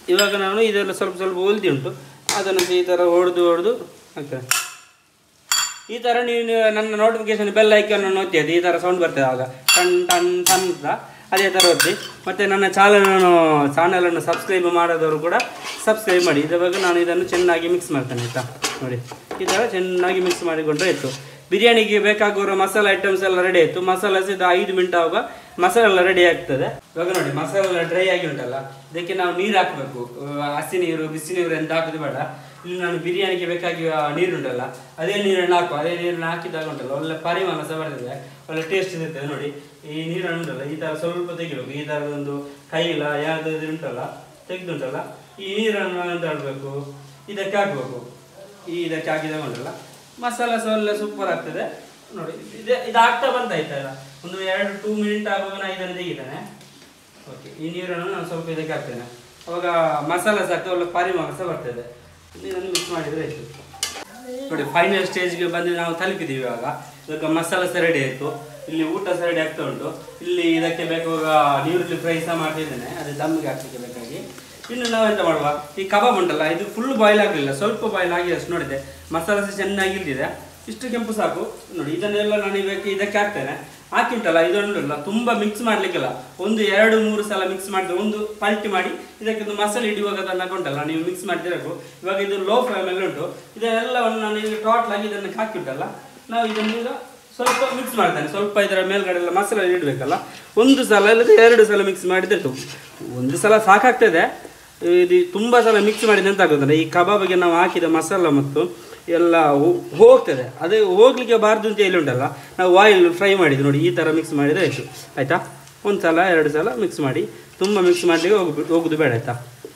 ಇವಾಗ ನಾನು ಇದೆಲ್ಲ ಸ್ವಲ್ಪ ಸ್ವಲ್ಪ ಹೊಲ್ದಿ ಉಂಟು ಅದನ್ನು ಈ ಥರ ಹೊಡೆದು ಹೊಡೆದು ಹಾಕ್ತೇನೆ ಈ ಥರ ನೀವು ನನ್ನ ನೋಟಿಫಿಕೇಶನ್ ಬೆಲ್ ಐಕಾನ್ ಒತ್ತಿ ಅದು ಈ ಥರ ಸೌಂಡ್ ಬರ್ತದೆ ಆಗ ಟನ್ ಟನ್ ಟನ್ ಅಂತ ಅದೇ ಥರ ಒತ್ತಿ ಮತ್ತು ನನ್ನ ಚಾನಲನ್ನು ಚಾನಲನ್ನು ಸಬ್ಸ್ಕ್ರೈಬ್ ಮಾಡೋದವರು ಕೂಡ ಸಬ್ಸ್ಕ್ರೈಬ್ ಮಾಡಿ ಇದರ ಬಗ್ಗೆ ನಾನು ಇದನ್ನು ಚೆನ್ನಾಗಿ ಮಿಕ್ಸ್ ಮಾಡ್ತೇನೆ ಆಯಿತಾ ನೋಡಿ ಈ ಥರ ಚೆನ್ನಾಗಿ ಮಿಕ್ಸ್ ಮಾಡಿಕೊಂಡ್ರೆ ಆಯಿತು ಬಿರಿಯಾನಿಗೆ ಬೇಕಾಗಿರೋ ಮಸಾಲೆ ಐಟಮ್ಸ್ ಎಲ್ಲ ರೆಡಿ ಆಯಿತು ಮಸಾಲೆ ಸೀದಾ ಐದು ಮಿನಿಟ್ ಆಗುವಾಗ ಮಸಾಲೆ ಎಲ್ಲ ರೆಡಿ ಆಗ್ತದೆ ಇವಾಗ ನೋಡಿ ಮಸಾಲೆ ಎಲ್ಲ ಡ್ರೈ ಆಗಿ ಉಂಟಲ್ಲ ಇದಕ್ಕೆ ನಾವು ನೀರು ಹಾಕಬೇಕು ಹಸಿ ನೀರು ಬಿಸಿ ನೀರು ಎಂತ ಹಾಕೋದು ಬೇಡ ಇಲ್ಲಿ ನಾನು ಬಿರಿಯಾನಿಗೆ ಬೇಕಾಗಿ ನೀರು ಉಂಟಲ್ಲ ಅದೇ ನೀರನ್ನು ಹಾಕು ಅದೇ ನೀರನ್ನು ಹಾಕಿದಾಗ ಉಂಟಲ್ಲ ಒಳ್ಳೆ ಪರಿಮಾಣ ಸಹ ಬರ್ತದೆ ಒಳ್ಳೆ ಟೇಸ್ಟ್ ಇರ್ತದೆ ನೋಡಿ ಈ ನೀರನ್ನು ಉಂಟಲ್ಲ ಈ ಥರ ಸ್ವಲ್ಪ ತೆಗಿಬೇಕು ಈ ಥರದೊಂದು ಕೈಲ ಯಾವ್ದಾದ್ರು ಉಂಟಲ್ಲ ತೆಗೆದುಂಟಲ್ಲ ಈ ನೀರನ್ನು ಎಂತ ಮಾಡಬೇಕು ಇದಕ್ಕೆ ಹಾಕ್ಬೇಕು ಈ ಇದಕ್ಕೆ ಹಾಕಿದಾಗ ಉಂಟಲ್ಲ ಮಸಾಲ ಸಹ ಒಳ್ಳೆ ಸೂಪರ್ ಆಗ್ತದೆ ನೋಡಿ ಇದು ಇದು ಆಗ್ತಾ ಬಂತಾಯ್ತಲ್ಲ ಒಂದು ಎರಡು ಟೂ ಮಿನಿಟ್ ಆಗುವಾಗ ನಾನು ಇದನ್ನು ತೆಗಿತಾನೆ ಓಕೆ ಈ ನೀರನ್ನು ನಾನು ಸ್ವಲ್ಪ ಇದಕ್ಕೆ ಹಾಕ್ತೇನೆ ಅವಾಗ ಮಸಾಲ ಸಹ ಆಗ್ತದೆ ಒಳ್ಳೆ ಪರಿಮಳ ಸಹ ಬರ್ತದೆ ಇದನ್ನು ಮಿಕ್ಸ್ ಮಾಡಿದರೆ ಆಯಿತು ನೋಡಿ ಫೈನಲ್ ಸ್ಟೇಜ್ಗೆ ಬಂದು ನಾವು ತಲುಪಿದ್ದೀವಿ ಇವಾಗ ಇವಾಗ ಮಸಾಲ ಸಹ ರೆಡಿ ಆಯಿತು ಇಲ್ಲಿ ಊಟ ಸಹ ರೆಡಿ ಆಗ್ತಾ ಉಂಟು ಇಲ್ಲಿ ಇದಕ್ಕೆ ಬೇಕಾಗ ನೀರುಳ್ಳಿ ಫ್ರೈ ಸಹ ಮಾಡ್ತಿದ್ದೇನೆ ಅದು ದಮ್ಮಿಗೆ ಹಾಕ್ಲಿಕ್ಕೆ ಬೇಕಾಗಿ ಇನ್ನು ನಾವು ಎಂತ ಮಾಡುವ ಈ ಕಬಾಬ್ ಉಂಟಲ್ಲ ಇದು ಫುಲ್ ಬಾಯ್ಲ್ ಆಗಲಿಲ್ಲ ಸ್ವಲ್ಪ ಬಾಯ್ಲ್ ಆಗಿ ಅಷ್ಟು ನೋಡಿದೆ ಮಸಾಲ ಸಹ ಚೆನ್ನಾಗಿ ಇಲ್ದಿದೆ ಇಷ್ಟು ಕೆಂಪು ಸಾಕು ನೋಡಿ ಇದನ್ನೆಲ್ಲ ನಾನು ಇವಾಗ ಇದಕ್ಕೆ ಹಾಕ್ತೇನೆ ಹಾಕಿ ಉಂಟಲ್ಲ ಇದೊಂಡಲ್ಲ ತುಂಬ ಮಿಕ್ಸ್ ಮಾಡ್ಲಿಕ್ಕಿಲ್ಲ ಒಂದು ಎರಡು ಮೂರು ಸಲ ಮಿಕ್ಸ್ ಮಾಡಿದ್ರೆ ಒಂದು ಪಲ್ಟಿ ಮಾಡಿ ಇದಕ್ಕೆ ಒಂದು ಮಸಾಲೆ ಹಿಡಿಯುವಾಗ ತನಕ ಉಂಟಲ್ಲ ನೀವು ಮಿಕ್ಸ್ ಮಾಡಿದಿರಬೇಕು ಇವಾಗ ಇದು ಲೋ ಫ್ಲೇಮಲ್ಲಿ ಉಂಟು ಇದನ್ನೆಲ್ಲವನ್ನು ನಾನು ಈಗ ಟೋಟಲ್ ಆಗಿ ಇದನ್ನು ಹಾಕಿ ಉಂಟಲ್ಲ ನಾವು ಇದನ್ನು ಈಗ ಸ್ವಲ್ಪ ಮಿಕ್ಸ್ ಮಾಡ್ತೇನೆ ಸ್ವಲ್ಪ ಇದರ ಮೇಲ್ಗಡೆ ಎಲ್ಲ ಮಸಾಲೆ ಇಡಬೇಕಲ್ಲ ಒಂದು ಸಲ ಇಲ್ಲದೆ ಎರಡು ಸಲ ಮಿಕ್ಸ್ ಮಾಡಿದ್ರೆ ಆಯ್ತು. ಒಂದು ಸಲ ಸಾಕಾಗ್ತದೆ ಇದು ತುಂಬ ಸಲ ಮಿಕ್ಸ್ ಮಾಡಿದ್ರೆ ಎಂತ ಆಗೋದಂದ್ರೆ ಈ ಕಬಾಬಿಗೆ ನಾವು ಹಾಕಿದ ಮಸಾಲ ಮತ್ತು ಎಲ್ಲ ಹೋ- ಹೋಗ್ತದೆ ಅದೇ ಹೋಗ್ಲಿಕ್ಕೆ ಬಾರ್ದು ಅಂತ ಎಲ್ಲಿ ಉಂಟಲ್ಲ ನಾವು ಆಯಿಲ್ ಫ್ರೈ ಮಾಡಿದ್ದು ನೋಡಿ ಈ ಥರ ಮಿಕ್ಸ್ ಮಾಡಿದರೆ ಆಯಿತು ಆಯಿತಾ ಒಂದು ಸಲ ಎರಡು ಸಲ ಮಿಕ್ಸ್ ಮಾಡಿ ತುಂಬ ಮಿಕ್ಸ್ ಮಾಡಲಿಕ್ಕೆ ಹೋಗ್ಬಿ ಹೋಗೋದು ಬೇಡ ಆಯಿತಾ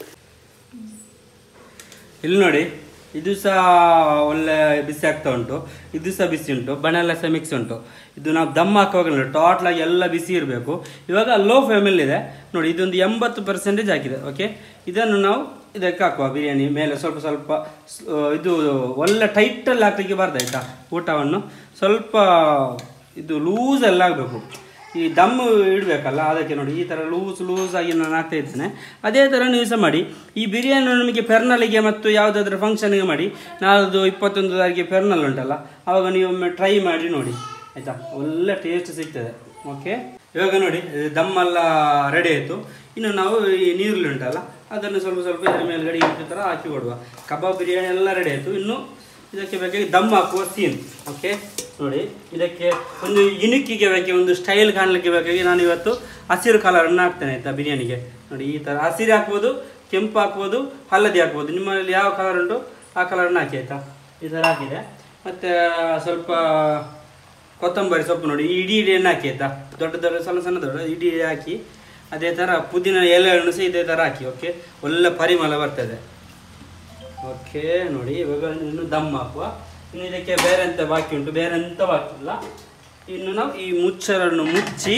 ಇಲ್ಲಿ ನೋಡಿ ಇದು ಸಹ ಒಳ್ಳೆ ಬಿಸಿ ಆಗ್ತಾ ಉಂಟು ಇದು ಸಹ ಬಿಸಿ ಉಂಟು ಬಣ ಎಲ್ಲ ಸಹ ಮಿಕ್ಸ್ ಉಂಟು ಇದು ನಾವು ದಮ್ ಹಾಕುವಾಗ ಟೋಟಲ್ ಆಗಿ ಎಲ್ಲ ಬಿಸಿ ಇರಬೇಕು ಇವಾಗ ಲೋ ಫ್ಲೇಮಲ್ಲಿದೆ ನೋಡಿ ಇದೊಂದು ಎಂಬತ್ತು ಪರ್ಸೆಂಟೇಜ್ ಹಾಕಿದೆ ಓಕೆ ಇದನ್ನು ನಾವು ಇದಕ್ಕೆ ಹಾಕುವ ಬಿರಿಯಾನಿ ಮೇಲೆ ಸ್ವಲ್ಪ ಸ್ವಲ್ಪ ಸ್- ಇದು ಒಳ್ಳೆ ಟೈಟಲ್ಲಿ ಹಾಕ್ಲಿಕ್ಕೆ ಬಾರ್ದು ಆಯ್ತಾ ಊಟವನ್ನು ಸ್ವಲ್ಪ ಇದು ಲೂಸಲ್ಲಿ ಆಗಬೇಕು ಈ ದಮ್ ಇಡಬೇಕಲ್ಲ ಅದಕ್ಕೆ ನೋಡಿ ಈ ಥರ ಲೂಸ್ ಲೂಸ್ ಆಗಿ ನಾನು ಹಾಕ್ತಾ ಇದ್ದೇನೆ ಅದೇ ಥರ ನೀವು ಸಹ ಮಾಡಿ ಈ ಬಿರಿಯಾನಿ ನಿಮಗೆ ಪೆರ್ನಲ್ಲಿಗೆ ಮತ್ತು ಯಾವುದಾದ್ರೂ ಫಂಕ್ಷನ್ಗೆ ಮಾಡಿ ನಾಳ್ದು ಇಪ್ಪತ್ತೊಂದು ತಾರೀಕಿಗೆ ಪೆರ್ನಲ್ ಉಂಟಲ್ಲ ಆವಾಗ ನೀವು ಒಮ್ಮೆ ಟ್ರೈ ಮಾಡಿ ನೋಡಿ ಆಯಿತಾ ಒಳ್ಳೆ ಟೇಸ್ಟ್ ಸಿಗ್ತದೆ ಓಕೆ ಇವಾಗ ನೋಡಿ ಇದು ದಮ್ಮೆಲ್ಲ ರೆಡಿ ಆಯಿತು ಇನ್ನು ನಾವು ಈ ನೀರುಳ್ಳಿ ಉಂಟಲ್ಲ ಅದನ್ನು ಸ್ವಲ್ಪ ಸ್ವಲ್ಪ ಇದರ ಮೇಲ್ಗಡೆ ಈ ಥರ ಹಾಕಿ ಕೊಡುವ ಕಬಾಬ್ ಬಿರಿಯಾನಿ ಎಲ್ಲ ರೆಡಿ ಆಯಿತು ಇನ್ನು ಇದಕ್ಕೆ ಬೇಕಾಗಿ ದಮ್ ಹಾಕುವ ಸೀನ್ ಓಕೆ ನೋಡಿ ಇದಕ್ಕೆ ಒಂದು ಇಣುಕಿಗೆ ಬೇಕಾಗಿ ಒಂದು ಸ್ಟೈಲ್ ಕಾಣಲಿಕ್ಕೆ ಬೇಕಾಗಿ ನಾನು ಇವತ್ತು ಹಸಿರು ಕಲರನ್ನು ಹಾಕ್ತೇನೆ ಆಯ್ತಾ ಬಿರಿಯಾನಿಗೆ ನೋಡಿ ಈ ಥರ ಹಸಿರು ಹಾಕ್ಬೋದು ಕೆಂಪು ಹಾಕ್ಬೋದು ಹಳದಿ ಹಾಕ್ಬೋದು ನಿಮ್ಮಲ್ಲಿ ಯಾವ ಕಲರ್ ಉಂಟು ಆ ಕಲರನ್ನು ಹಾಕಿ ಆಯಿತಾ ಈ ಥರ ಹಾಕಿದೆ ಮತ್ತು ಸ್ವಲ್ಪ ಕೊತ್ತಂಬರಿ ಸೊಪ್ಪು ನೋಡಿ ಇಡೀ ಇಡಿಯನ್ನು ಹಾಕಿ ಆಯಿತಾ ದೊಡ್ಡ ದೊಡ್ಡ ಸಣ್ಣ ಸಣ್ಣ ದೊಡ್ಡ ಇಡೀ ಇಡಿ ಹಾಕಿ ಅದೇ ಥರ ಪುದೀನ ಎಲೆಗಳನ್ನು ಸಹ ಇದೇ ಥರ ಹಾಕಿ ಓಕೆ ಒಳ್ಳೆ ಪರಿಮಳ ಬರ್ತದೆ ಓಕೆ ನೋಡಿ ಇವಾಗ ಇನ್ನು ದಮ್ ಹಾಕುವ ಇನ್ನು ಇದಕ್ಕೆ ಬೇರೆ ಎಂತ ಬಾಕಿ ಉಂಟು ಬೇರೆ ಎಂತ ಬಾಕಿ ಇಲ್ಲ ಇನ್ನು ನಾವು ಈ ಮುಚ್ಚರನ್ನು ಮುಚ್ಚಿ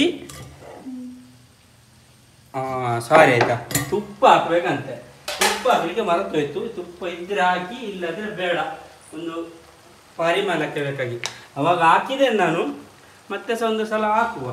ಸಾರಿ ಆಯ್ತಾ ತುಪ್ಪ ಹಾಕ್ಬೇಕಂತೆ ತುಪ್ಪ ಹಾಕ್ಲಿಕ್ಕೆ ಮರೆತೋಯ್ತು ತುಪ್ಪ ಇದ್ರೆ ಹಾಕಿ ಇಲ್ಲದ್ರೆ ಬೇಡ ಒಂದು ಪರಿಮಳಕ್ಕೆ ಬೇಕಾಗಿ ಅವಾಗ ಹಾಕಿದೆ ನಾನು ಮತ್ತೆ ಸಹ ಒಂದು ಸಲ ಹಾಕುವ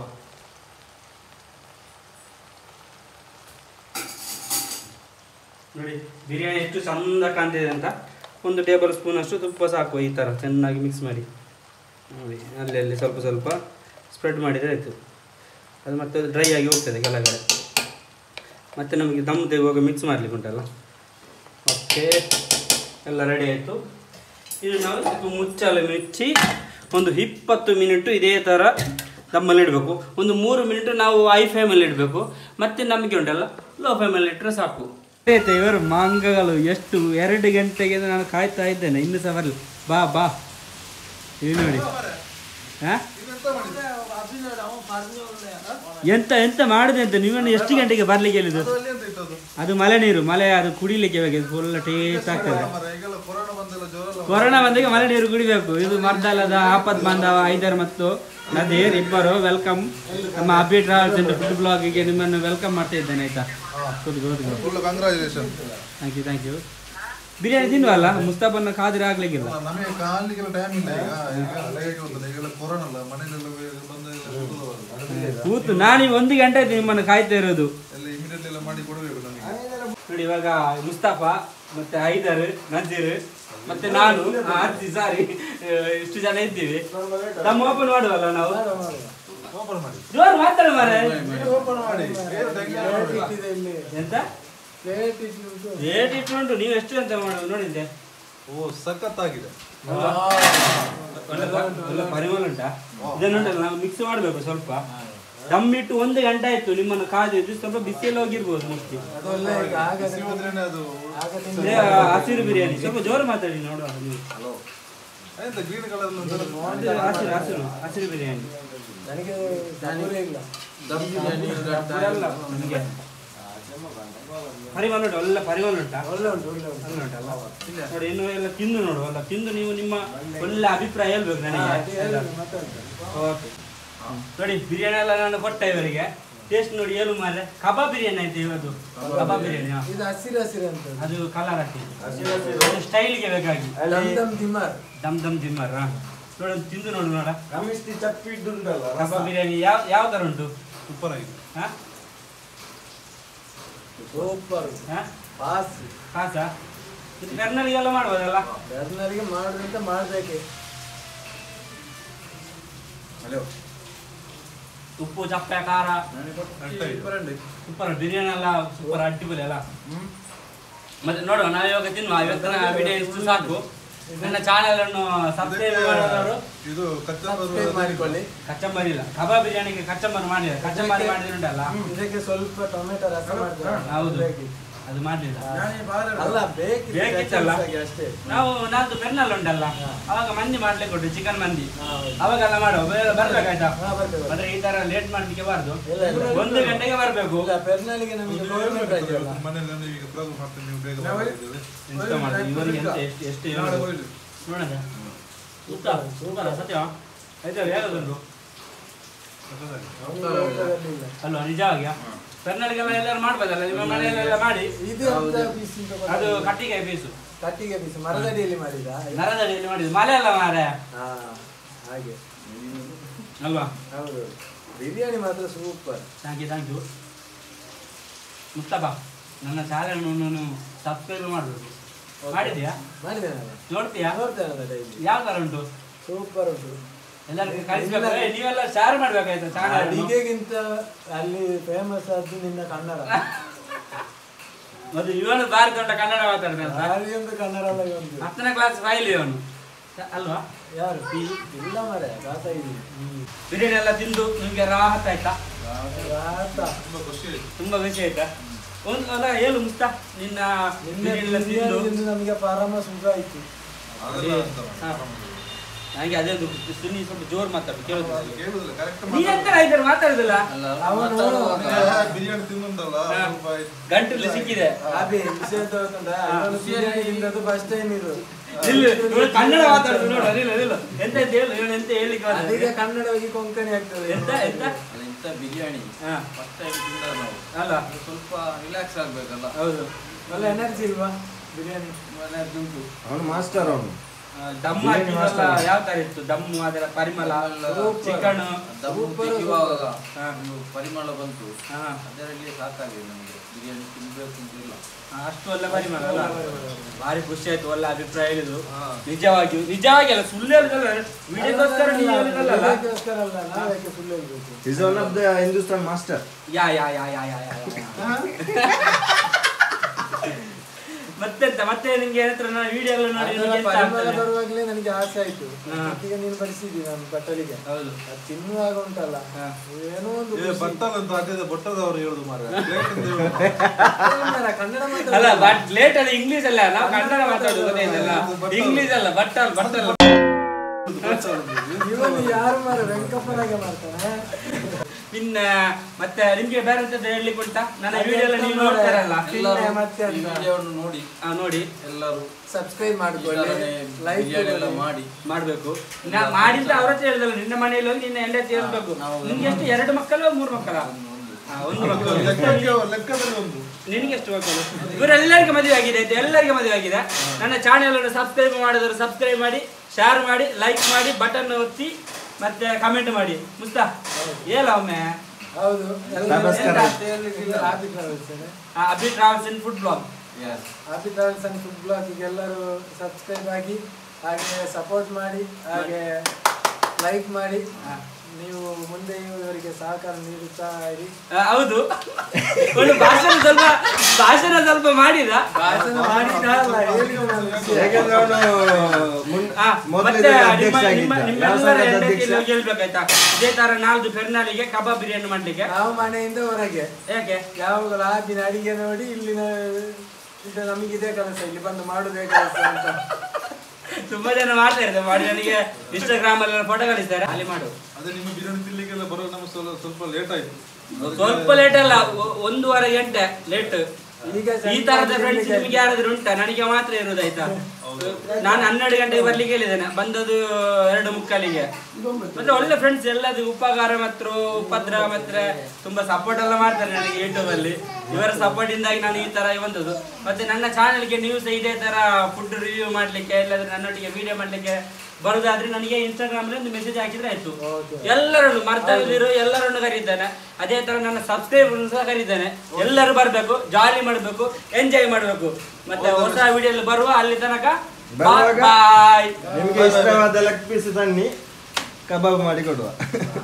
ನೋಡಿ ಬಿರಿಯಾನಿ ಎಷ್ಟು ಚಂದ ಕಾಣ್ತಿದೆ ಅಂತ ಒಂದು ಟೇಬಲ್ ಸ್ಪೂನ್ ಅಷ್ಟು ತುಪ್ಪ ಸಾಕು ಈ ಥರ ಚೆನ್ನಾಗಿ ಮಿಕ್ಸ್ ಮಾಡಿ ನೋಡಿ ಅಲ್ಲಿ ಅಲ್ಲಿ ಸ್ವಲ್ಪ ಸ್ವಲ್ಪ ಸ್ಪ್ರೆಡ್ ಮಾಡಿದರೆ ಆಯಿತು ಅದು ಮತ್ತೆ ಡ್ರೈ ಆಗಿ ಹೋಗ್ತದೆ ಕೆಳಗಡೆ ಮತ್ತೆ ನಮಗೆ ದಮ್ ತೆಗುವಾಗ ಮಿಕ್ಸ್ ಮಾಡಲಿಕ್ಕೆ ಉಂಟಲ್ಲ ಓಕೆ ಎಲ್ಲ ರೆಡಿ ಆಯಿತು ಇದು ನಾವು ಸ್ವಲ್ಪ ಮುಚ್ಚಲು ಮುಚ್ಚಿ ಒಂದು ಇಪ್ಪತ್ತು ಮಿನಿಟು ಇದೇ ಥರ ದಮ್ಮಲ್ಲಿ ಇಡಬೇಕು ಒಂದು ಮೂರು ಮಿನಿಟ್ ನಾವು ಐ ಫ್ಲೇಮಲ್ಲಿ ಇಡಬೇಕು ಮತ್ತೆ ನಮಗೆ ಉಂಟಲ್ಲ ಲೋ ಫ್ಲೇಮಲ್ಲಿ ಇಟ್ಟರೆ ಸಾಕು ಆಯ್ತು ಇವರು ಮಾಂಗಗಳು ಎಷ್ಟು ಎರಡು ಗಂಟೆಗೆ ನಾನು ಕಾಯ್ತಾ ಇದ್ದೇನೆ ಇನ್ನು ಸಹ ಬರಲಿ ಬಾ ಬಾ ಇದು ನೋಡಿ ಹಾ ಎಂತ ಎಂತ ಮಾಡಿದೆ ಅಂತ ನೀವನ್ನು ಎಷ್ಟು ಗಂಟೆಗೆ ಬರ್ಲಿಕ್ಕೆ ಹೇಳಿದ್ದು ಅದು ಮಳೆ ನೀರು ಮಳೆ ಅದು ಕುಡಿಲಿಕ್ಕೆ ಬೇಕು ಫುಲ್ ಟೇಸ್ಟ್ ಆಗ್ತದೆ ಕೊರೋನಾ ಬಂದಾಗ ಮಳೆ ನೀರು ಕುಡಿಬೇಕು ಇದು ಮರ್ದಲದ ಆಪತ್ ಬಾಂಧವ ಐದರ್ ಮತ್ತು ನದೀರ್ ಇಬ್ಬರು ವೆಲ್ಕಮ್ ನಮ್ಮ ಅಬ್ಬಿ ಟ್ರಾವೆಲ್ಸ್ ಅಂಡ್ ಫುಡ್ ಬ್ಲಾಗಿಗೆ ನಿಮ್ಮನ್ನು ವೆಲ್ಕಮ್ ಮಾಡ್ತಾ ಇದ್ದೇನೆ ಆಯ್ತಾ ಕೂತ್ಕೋ, ಕೂತ್ಕೋ. Full congratulation thank you thank you biryani ತಿನ್ನುವಲ್ಲ ಮುಸ್ತಾಬನ್ನ ಕಾದ್ರೆ ಆಗ್ಲಿಕ್ಕಿಲ್ಲ ನಮಗೆ ಕಾಣ್ಲಿಕ್ಕೆಲ್ಲ ಟೈಮ್ ಇಲ್ಲ ಈಗ ಈಗ ಲೈಟ್ ಹೋಗ್ತದೆ ಈಗೆಲ್ಲ ಕೊರೋನಾ ಅಲ್ಲ ಮನೆಯಲ್ಲೆಲ್ಲ ಬಂದು ಎಲ್ಲ ಕೂತು ನಾನು ಒಂದು ಗಂಟೆ ಆಯ್ತು ನಿಮ್ಮನ್ನು ಕಾಯ್ತಾ ಇರೋದು ಎಲ್ಲ ಇಮಿಡಿಯೇಟ್ಲಿ ಎಲ್ಲ ಮಾಡಿ ಕೊಡಬೇಕು ನಮಗೆ ನೋಡಿ ಇವಾಗ ಮುಸ್ತಾಫಾ ಮತ್ತೆ ಹೈದರ್ ನಜೀರ್ ಮತ್ತೆ ನಾನು ಆ, ಅಜ್ಜಿ ಸಾರಿ ಇಷ್ಟು ಜನ ಇದ್ದೀವಿ ನಮ್ಮ ಓಪನ್ ಮಾಡುವಲ್ಲ ನಾವು ಓಪನ್ ಮಾಡಿ ಜೋರು ಮಾತಾಡ ಮಾರೆ ಓಪನ್ ಮಾಡಿ ಬೇರೆ ತೆಗಿ ಪ್ಲೇಟ್ ಇಟ್ಟಿದೆ ಇಲ್ಲಿ ಎಂತ ಪ್ಲೇಟ್ ಇಟ್ಟು ರೇಟ್ ಇಟ್ಟುಂಟು ನೀವು ಎಷ್ಟು ಅಂತ ಮಾಡೋದು ನೋಡಿದ್ದೆ ಓ ಸಖತ್ತಾಗಿದೆ ಒಳ್ಳೆ ಒಳ್ಳೆ ಪರಿಮಳ ಉಂಟಾ ಇದನ್ನುಂಟಲ್ಲ ನಾವು ಮಿಕ್ಸ್ ಮಾಡಬೇಕು ಸ್ವಲ್ಪ ದಮ್ ಇಟ್ಟು ಒಂದು ಗಂಟೆ ಆಯ್ತು ನಿಮ್ಮನ್ನು ಕಾದಿದ್ದು ಸ್ವಲ್ಪ ಬಿಸಿಯಲ್ಲಿ ಹೋಗಿರ್ಬೋದು ಮುಟ್ಟಿ ಅದೆಲ್ಲ ಈಗ ಆಗ ಬಿಸಿ ಹೋದ್ರೇನೆ ಅದು ಆಗ ಇದೇ ಹಸಿರು ಬಿರಿಯಾನಿ ಸ್ವಲ್ಪ ಜೋರು ಮಾತಾಡಿ ನೋಡುವ ನೀವು ಎಂತ ಗ್ರೀನ್ ಕಲರ್ ಅದು ಹಸಿರು ಹಸಿರು ಹಸಿರು ಬಿರಿಯಾನಿ ನನಗೆ ಸಪೂರೇ ಇಲ್ಲ ಅಲ್ಲ ನಿಮಗೆ ಪರಿಮಳ ಉಂಟು ಒಳ್ಳೆ ಪರಿಮಳ ಉಂಟಾ ಒಳ್ಳೆ ಉಂಟು ಒಳ್ಳೆ ಉಂಟು ಒಳ್ಳೆ ಉಂಟಲ್ಲ ನೋಡಿ ಇನ್ನು ಎಲ್ಲ ತಿಂದು ನೋಡು ಅಲ್ಲ ತಿಂದು ನೀವು ನಿಮ್ಮ ಒಳ್ಳೆ ಅಭಿಪ್ರಾಯ ಹೇಳ್ಬೇಕು ನನಗೆ ಹೇಳು, ಮಾತಾಡು. ಓಕೆ ನೋಡಿ ಬಿರಿಯಾನಿ ಎಲ್ಲ ನಾನು ಕೊಟ್ಟೆ ಇವರಿಗೆ ಟೇಸ್ಟ್ ನೋಡಿ ಏನು ಮಾರೆ ಕಬಾಬ್ ಬಿರಿಯಾನಿ ಆಯ್ತು ಇವತ್ತು ಕಬಾಬ್ ಬಿರಿಯಾನಿ ಹಾ. ಇದು ಹಸಿರು ಹಸಿರು ಅಂತ ಅದು ಕಲರ್ ಹಾಕಿ ಸ್ಟೈಲ್ಗೆ ಬೇಕಾಗಿ ದಮ್ ದಮ್ ದಿಮಾರ್ ದಮ್ ದಮ್ ದಿಮ್ಮರ್ ನೋಡಿ ಒಂದು ತಿಂದು ನೋಡು ನೋಡ ರಮೇಶ್ ಚಪ್ಪಿ ಇದ್ದುಂಟಲ್ಲ ಕಬಾಬ್ ಬಿರಿಯಾನಿ ಯಾವ ಯಾವ ಥರ ಉಂಟು ಸೂಪರ್ ಆಗಿದೆ ಹಾ ಸೂಪರ್ ಹಾ ಪಾಸ್ ಕಾಸ ಇದು ಕರ್ನಾಟಕೆಲ್ಲ ಮಾಡ್ಬೋದಲ್ಲ ಬೆರ್ನರಿಗೆ ಮಾಡುದಂತ ಮಾಡ್ಬೇಕೆ ಉಪ್ಪು ಚಪ್ಪೆ ಖಾರ ಸೂಪರ್ ಆಗಿದೆ. ಸೂಪರ್ ಬಿರಿಯಾನಿ ಎಲ್ಲ ಸೂಪರ್ ಅಡ್ಡಿಪೊಲಿ ಅಲ್ಲ ಮತ್ತೆ ನೋಡುವ ನಾವು ಇವಾಗ ತಿನ್ನುವ ಇವತ್ತಿನ ವಿಡಿಯೋ ಇಷ್ಟು ಸಾಕು ನನ್ನ ಚಾನೆಲ್ ಅನ್ನು ಸಬ್ಸ್ಕ್ರೈಬ್ ಮಾಡೋರು ಇದು ಸಬ್ಸ್ಕ್ರೈಬ್ ಕಚ್ಚಾ ಮಾಡಿಕೊಳ್ಳಿ ಕಚ್ಚಂಬರಿ ಇಲ್ಲ ಕಬಾಬ್ ಬಿರಿಯಾನಿಗೆ ಕಚ್ಚಂಬರ್ ಮಾಡಿಲ್ಲ ಕಚ್ಚಂಬರಿ ಮಾಡಿದ್ರೆ ಉಂಟಲ್ಲ ಇದಕ್ಕೆ ಸ್ವಲ್ಪ ಟೊಮೆಟೊ ರಸ ಮಾಡ್ತಾರೆ ಹೌದು ಬೇಕಿ. ಅದು ಮಾಡ್ಲಿಲ್ಲ ಅಲ್ಲ ಬೇಕಿತ್ತು ಬೇಕಿತ್ತಲ್ಲ? ಹಾಗೆ ಅಷ್ಟೇ ನಾವು ನಾಲ್ಕು ಬೆನ್ನಲ್ಲ ಉಂಟಲ್ಲ ಅವಾಗ ಮಂದಿ ಮಾಡ್ಲಿಕ್ಕೆ ಕೊಟ್ಟು ಚಿಕನ್ ಮಂದಿ ಹಾ, ಹೌದು. ಅವಾಗೆಲ್ಲ ಮಾಡುವ ಬೇರೆ ಬರ್ಬೇಕಾಯ್ತಾ ಹಾ, ಬರ್ತೇವೆ. ಅಂದ್ರೆ ಈ ತರ ಲೇಟ್ ಮಾಡ್ಲಿಕ್ಕೆ ಬಾರ್ದು ಇಲ್ಲ, ಇಲ್ಲ. ಒಂದು ಗಂಟೆಗೆ ಬರ್ಬೇಕು ಇಲ್ಲ ಪೆರ್ನಲಿಗೆ ನಮಗೆ ಗೌರ್ಮೆಂಟ್ ಇದೆಯಲ್ಲ ಮನೇಲಿ ನಾನು ಈಗ ಪ್ರೋಗ್ರಾಮ್ ಮಾಡ್ತೀನಿ ನೀವು ಬೇಗ ಬರ್ತಿದ್ದೀರಿ. ಎಂತ ಮಾಡುದು ಇವರಿಗೆ ಎಂತ ಎಷ್ಟು ಎಷ್ಟು ನಾಳೆ ಹೇಳುದು? ಹೋಯ್ತು. ನೋಡದ ಸೂಪರ್ ಸೂಪರ್ ಸತ್ಯ ಆಯ್ತಾ ಹೇಳೋದುಂಟು ಅವ್ನು ಊಟದಲ್ಲಿ ಇಲ್ಲ. ಅಲ್ವಾ ನಿಜವಾಗಿ ಕರ್ನಾಟಕೆಲ್ಲ ಎಲ್ಲರೂ ಮಾಡ್ಬೋದಲ್ಲ ನಿಮ್ಮ ಮನೆಯಲ್ಲೆಲ್ಲ ಮಾಡಿ ಇದು ಅಂತ piece ಅಂತ ಗೊತ್ತಾಗ್ಲಿಲ್ಲ. ಅದು ಕಟ್ಟಿಗೆ ಪೀಸು ಕಟ್ಟಿಗೆ ಪೀಸ್ ಮರದಡಿಯಲ್ಲಿ ಮಾಡಿದ ನರದಡಿಯಲ್ಲಿ ಮಾಡಿದ್ದು ಮಲೆ ಅಲ್ಲ ಮಾರೆ ಹಾ ಹಾಗೆ ಅಲ್ವಾ ಹೌದು ಬಿರಿಯಾನಿ ಮಾತ್ರ super thank you thank you Mustafa ನನ್ನ ಚಾನಲ್ ಸಬ್ಸ್ಕ್ರೈಬ್ ಮಾಡಬೇಕು ಮಾಡಿದ್ಯಾ ಮಾಡಿದ್ದೇನಲ್ಲ ನೋಡ್ತೀಯಾ ನೋಡ್ತೇನಲ್ಲ ಡೈಲಿ ಯಾವ ತರ ಉಂಟು ಸೂಪರ್ ಉಂಟು ಎಲ್ಲರಿಗೂ ಕಳಿಸ್ಬೇಕು ಏ, ನೀವೆಲ್ಲ ಶೇರ್ ಮಾಡ್ಬೇಕಾಯ್ತಾ ಚಾನಲ್ ಅಡಿಗೆಗಿಂತ ಅಲ್ಲಿ ಫೇಮಸ್ ಆದ್ದು ನಿನ್ನ ಕನ್ನಡ ಮತ್ತೆ ಇವನು ಬಾರಿ ದೊಡ್ಡ ಕನ್ನಡ ಮಾತಾಡ್ತಾನೆ ಭಾರಿ ಒಂದು ಕನ್ನಡ ಅಲ್ಲ ಒಂದು ಹತ್ತನೇ ಕ್ಲಾಸ್ ಫೈಲ್ ಇವನು ಅಲ್ವಾ ಯಾರು ಇಲ್ಲ ಮರೆ ರಾತ ಇದೆ ಬಿರಿಯಾನಿ ಎಲ್ಲ ತಿಂದು ನಿಮ್ಗೆ ರಾಹತ್ ಆಯ್ತಾ ರಾತ ತುಂಬಾ ಖುಷಿ ಆಯ್ತು ತುಂಬಾ ಖುಷಿ ಆಯ್ತಾ ಒಂದು ಅಲ್ಲ ಹೇಳು ಮುಸ್ತಾ ನಿನ್ನ ನಿನ್ನೆ ಬಿರಿಯಾನಿ ಎಲ್ಲ ಬಿರಿಯಾನಿ ತಿಂದು ತಿಂದು ನಮಗೆ ಪರಮ ಸುಖ ಆಯ್ತು ಅದೆಲ್ಲ ಅಂತ ಹಾ. ನನಗೆ ಅದೇ ಒಂದು ಸುನಿ ಸ್ವಲ್ಪ ಜೋರ್ ಮಾತಾಡು ಕೇಳೋದು ಕೇಳುದಿಲ್ಲ ಕರೆಕ್ಟ್ ನೀ ಎಂತ ಆಯ್ತು ಮಾತಾಡುದಿಲ್ಲ ಅವನು ಬಿರಿಯಾನಿ ತಿನ್ನುಂಟಲ್ಲ ಹಾ. ಸ್ವಲ್ಪ ಆಯ್ತು. ಗಂಟಲು ಸಿಕ್ಕಿದೆ ಅಭಿ ವಿಷಯ ಎಂತ ಗೊತ್ತುಂಟಾ? ಇವನು ಬಿರಿಯಾನಿ ತಿಂದದ್ದು ಫಸ್ಟ್ ಟೈಮ್ ಇದು ನಿಲ್ಲು, ಇವಳು ಕನ್ನಡ ಮಾತಾಡುದು ನೋಡು ನಿಲ್ಲು ನಿಲ್ಲು ಎಂತ ಅಂತ ಹೇಳು ಇವಳು ಎಂತ ಹೇಳಿಕ್ಕೆ ಅದೀಗ ಬಂದಿದೆ? ಕನ್ನಡ ಹೋಗಿ ಕೊಂಕಣಿ ಆಗ್ತದೆ ಎಂತ ಎಂತ ಅಲ್ಲ ಇಂಥ ಬಿರಿಯಾನಿ ಹಾ ಫಸ್ಟ್ ಟೈಮ್ ತಿಂದ ನಾವು ಅಲ್ಲ ಸ್ವಲ್ಪ ರಿಲ್ಯಾಕ್ಸ್ ಆಗ್ಬೇಕಲ್ಲ ಹೌದು ಒಳ್ಳೆ ಎನರ್ಜಿ ಇಲ್ವಾ ಬಿರಿಯಾನಿ ಮನೆಯದ್ದು ಉಂಟು ಅವನು ಮಾಸ್ಟರ್ ಅವನು ಆ, ದಮ್ ಬಿರಿಯಾನಿ ಹಾಕಿದ್ದೆಲ್ಲ ಮಾಸ್ಟರ್. ಯಾವ ತರ ಇತ್ತು ದಮ್ ಅದರ ಪರಿಮಳ ಚಿಕನ್ ದಮ್ಮು ಸೂಪರ್ ತೆಗೆಯುವಾಗ ಹಾ. ಒಂದು ಪರಿಮಳ ಬಂತು ಹಾ ಅದರಲ್ಲಿ ಸಾಕಾಗಿದೆ ನಮಗೆ ಬಿರಿಯಾನಿ ತಿನ್ಬೇಕು ಅಂತ ಇಲ್ಲ ಅಷ್ಟು ಒಳ್ಳೆ ಪರಿಮಳ ಅಲ್ಲ ಭಾರಿ ಖುಷಿ ಆಯ್ತು ಒಳ್ಳೆ ಅಭಿಪ್ರಾಯ ಹೇಳಿದ್ರು ಹಾ. ನಿಜವಾಗಿಯೂ ನಿಜವಾಗಿ ಅಲ್ಲ ಸುಳ್ಳು ಹೇಳುದಲ್ಲ ವಿಡಿಯೋಗೋಸ್ಕರ ನೀವು ಹೇಳುದಲ್ಲ ವಿಡಿಯೋಕ್ಕೋಸ್ಕರ ಅಲ್ಲ ನಾವ್ಯಾಕೆ ಸುಳ್ಳು ಹೇಳ್ಬೇಕು is one of the Hindustan master yeah yeah yeah yeah yeah yeah yeah. ಮತ್ತೆಂತ ಮತ್ತೆ ನಿಮ್ಗೆ ಏನತ್ರ ನಾನು ವಿಡಿಯೋ ಎಲ್ಲ ನೋಡಿ ಅದರ ನಿಮ್ಗೆ ಎಂತ ಪರಿಮಳ ಆಗ್ತದೆ? ಬರುವಾಗಲೇ ನನಗೆ ಆಸೆ ಆಯ್ತು ಹಾ. ಈಗ ನೀನು ಬಡಿಸಿದ್ದಿ ನಾನು ಬಟ್ಟಲಿಗೆ ಹೌದು ಅದು ತಿನ್ನುವಾಗ ಉಂಟಲ್ಲ ಹಾ. ಏನೋ ಒಂದು ಇದು ಖುಷಿ. ಬಟ್ಟಲ್ ಅಂತ ಹಾಕಿದ್ರೆ ಬಟ್ಟದವರು ಹೇಳುದು ಮಾರ್ರೆ. ಪ್ಲೇಟ್ ಅಂತ ಹೇಳುದು. ಕನ್ನಡ, ಕನ್ನಡ ಅಲ್ಲ ಮಾತಾಡು. ಬಟ್ ಲೇಟ್ ಅಲ್ಲಿ ಇಂಗ್ಲಿಷ್ ಅಲ್ಲ ನಾವು ಕನ್ನಡ ಮಾತಾಡೋದು ಗೊತ್ತಾಯ್ತಲ್ಲ ಇಂಗ್ಲಿಷ್ ಅಲ್ಲ ಬಟ್ಟಲ್ ಬಟ್ಟಲ್ ಇವನು ಯಾರು ಮಾರ ವೆಂಕಪ್ಪನಾಗೆ ಮಾಡ್ತಾನೆ ಇನ್ನ ಮತ್ತೆ ನಿಮ್ಗೆ ಬೇರೆ ಎಂತದ್ದು ಹೇಳಲಿಕ್ಕೆ ಉಂಟಾ ನನ್ನ ವಿಡಿಯೋ ಎಲ್ಲ ನೀವು ನೋಡ್ತಾರಲ್ಲ ಎಲ್ಲರೂ ಮತ್ತೆ ಈ ಅಂತ. ವಿಡಿಯೋವನ್ನು ನೋಡಿ ಆ, ನೋಡಿ ಎಲ್ಲರೂ ಸಬ್ಸ್ಕ್ರೈಬ್ ಈ ಮಾಡ್ಕೊಳ್ಳಿ ಥರನೇ ಲೈಕ್ ಬಿರಿಯಾನಿ ಎಲ್ಲ ಮಾಡಿ ಮಾಡ್ಬೇಕು ನಾ ಮಾಡಿದ್ದ ಅವ್ರ ಹತ್ರ ಹೇಳ್ದಲ್ಲ ನಿನ್ನ ಮನೆಯಲ್ಲಿ ಹೋಗಿ ನಿನ್ನ ಹೆಂಡತಿ ಹೇಳ್ಬೇಕು ನಾವು ನಿನ್ಗೆ ಎಷ್ಟು ಎರಡು ಮಕ್ಕಳು ಮೂರು ಮಕ್ಕಳ ಒಂದು ಮಕ್ಕಳು ಲೆಕ್ಕಕ್ಕೆ ಲೆಕ್ಕದಲ್ಲಿ ಒಂದು ನಿನಗೆ ಎಷ್ಟು ಮಕ್ಕಳು ಇವರೆಲ್ಲರಿಗೆ ಮದುವೆ ಆಗಿದೆ ಆಯ್ತು ಎಲ್ಲರಿಗೆ ಮದುವೆ ಆಗಿದೆ ನನ್ನ ಚಾನೆಲ್ ಅನ್ನು ಸಬ್ಸ್ಕ್ರೈಬ್ ಮಾಡಿದ್ರು ಸಬ್ಸ್ಕ್ರೈಬ್ ಮಾಡಿ ಶೇರ್ ಮಾಡಿ ಲೈಕ್ ಮಾಡಿ ಬಟನ್ ಒತ್ತಿ ಮತ್ತೆ ಕಮೆಂಟ್ ಮಾಡಿ ಮುಸ್ತಾ ಹೇಳ ಒಮ್ಮೆ ಹೌದು ಎಲ್ಲ ನಮಸ್ಕಾರ. Happy travels Abhi travels in food blog Yes. Happy travels and food ಬ್ಲಾಗಿಗೆ ಎಲ್ಲರೂ ಸಬ್ಸ್ಕ್ರೈಬ್ ಆಗಿ ಹಾಗೆ ಸಪೋರ್ಟ್ ಮಾಡಿ ಹಾಗೆ ಲೈಕ್ ಮಾಡಿ ನೀವು ಮುಂದೆ ಇವರಿಗೆ ಸಹಕಾರ ನೀಡುತ್ತಾ ಇರಿ ಹೌದು ಒಂದು ಭಾಷಣ ಸ್ವಲ್ಪ ಭಾಷಣ ಸ್ವಲ್ಪ ಮಾಡಿದ ಭಾಷಣ ಮಾಡಿದ ಅಲ್ಲ ಹೇಳಿದ್ದು ನಾನು ವಿಷಯ. ಯಾಕಂದ್ರೆ ಅವನು ಮುನ್ ಆ, ಮೊದಲೇ ಮತ್ತೆ ನಿಮ್ಮ ಅಧ್ಯಕ್ಷ ನಿಮ್ಮ ಆಗಿದ್ದ ನಿಮ್ಮೆಲ್ಲರ ವ್ಯಾಸಂಗದ ಹೆಂಡತಿ ಅಧ್ಯಕ್ಷ ಹೇಳ್ಬೇಕಾಯ್ತಾ ಇದೇ ತರ ನಾಲ್ದು ಪೆರ್ನಾಲಿಗೆ ಕಬಾಬ್ ಬಿರಿಯಾನಿ ಮಾಡ್ಲಿಕ್ಕೆ ನಾವು ಮನೆಯಿಂದ ಹೊರಗೆ ಯಾಕೆ ಯಾವಾಗಲೂ ಆ ದಿನ ಅಡಿಗೆ ನೋಡಿ ಇಲ್ಲಿನ ಇದು ನಮಗಿದೆ ಕೆಲಸ ಇಲ್ಲಿ ಬಂದು ಮಾಡುದೇ ಕೆಲಸ ಅಂತ ತುಂಬಾ ಜನ ಮಾಡ್ತಾ ಇರ್ತಾರೆ ಮಾಡಿ ನನಗೆ ಇನ್ಸ್ಟಾಗ್ರಾಮ್ ಅಲ್ಲಿ ಫೋಟೋ ಕಳಿಸ್ತಾರೆ ಅಲ್ಲಿ ಮಾಡು ಅದೇ ನಿಮ್ಮ ಬಿರಿಯಾನಿ ತಿನ್ಲಿಕ್ಕೆಲ್ಲ ಬರೋ ನಮ್ಗೆ ಸ್ವಲ್ಪ ಸ್ವಲ್ಪ ಲೇಟ್ ಆಯ್ತು ಸ್ವಲ್ಪ ಲೇಟ್ ಅಲ್ಲ ಒ- ಒಂದೂವರೆ ಗಂಟೆ ಲೇಟ್ ಈಗ ಈ ತರದ ಫ್ರೆಂಡ್ಸ್ ನಿಮ್ಗೆ ಯಾರಾದ್ರೂ ಉಂಟಾ ನನಗೆ ಮಾತ್ರ ಇರುದಾಯ್ತಾ ನಾನು ಹನ್ನೆರಡು ಗಂಟೆಗೆ ಬರ್ಲಿಕ್ಕೆ ಹೇಳಿದ್ದೇನೆ ಬಂದದ್ದು ಎರಡು ಮುಕ್ಕಾಲಿಗೆ ಮತ್ತೆ ಒಳ್ಳೆ ಫ್ರೆಂಡ್ಸ್ ಎಲ್ಲದು ಉಪಕಾರ ಮತ್ತು ಉಪದ್ರ ಮತ್ತೆ ತುಂಬಾ ಸಪೋರ್ಟ್ ಎಲ್ಲ ಮಾಡ್ತಾರೆ ನನಗೆ ಯೂಟ್ಯೂಬ್ ಅಲ್ಲಿ ಇವರ ಸಪೋರ್ಟ್ ಇಂದಾಗಿ ನಾನು ಈ ತರ ಬಂದದ್ದು ಮತ್ತೆ ನನ್ನ ಚಾನೆಲ್ಗೆ ನೀವು ಸಹ ಇದೇ ತರ ಫುಡ್ ರಿವ್ಯೂ ಮಾಡ್ಲಿಕ್ಕೆ ಇಲ್ಲಾಂದ್ರೆ ನನ್ನೊಟ್ಟಿಗೆ ವಿಡಿಯೋ ಮಾಡ್ಲಿಕ್ಕೆ ಬರುದಾದ್ರೆ ನನಗೆ ಇನ್ಸ್ಟಾಗ್ರಾಮ್ ಅಲ್ಲಿ ಒಂದು ಮೆಸೇಜ್ ಹಾಕಿದ್ರೆ ಆಯ್ತು ಎಲ್ಲರನ್ನು ಮರ್ತವಿರು ಎಲ್ಲರನ್ನು ಕರೀತಾನೆ ಅದೇ ತರ ನನ್ನ ಸಬ್ಸ್ಕ್ರೈಬರ್ ಸಹ ಕರೀತಾನೆ ಎಲ್ಲರೂ ಬರ್ಬೇಕು ಜಾಲಿ ಮಾಡ್ಬೇಕು ಎಂಜಾಯ್ ಮಾಡ್ಬೇಕು ಮತ್ತೆ ಹೊಸ ವಿಡಿಯೋ ಬರುವ ಅಲ್ಲಿ ತನಕ ಬರುವಾಗ ಬಾಯ್ ನಿಮ್ಗೆ ಇಷ್ಟವಾದ ಲೆಗ್ ಪೀಸ್ ತನ್ನಿ ಕಬಾಬ್ ಮಾಡಿ ಕೊಡುವ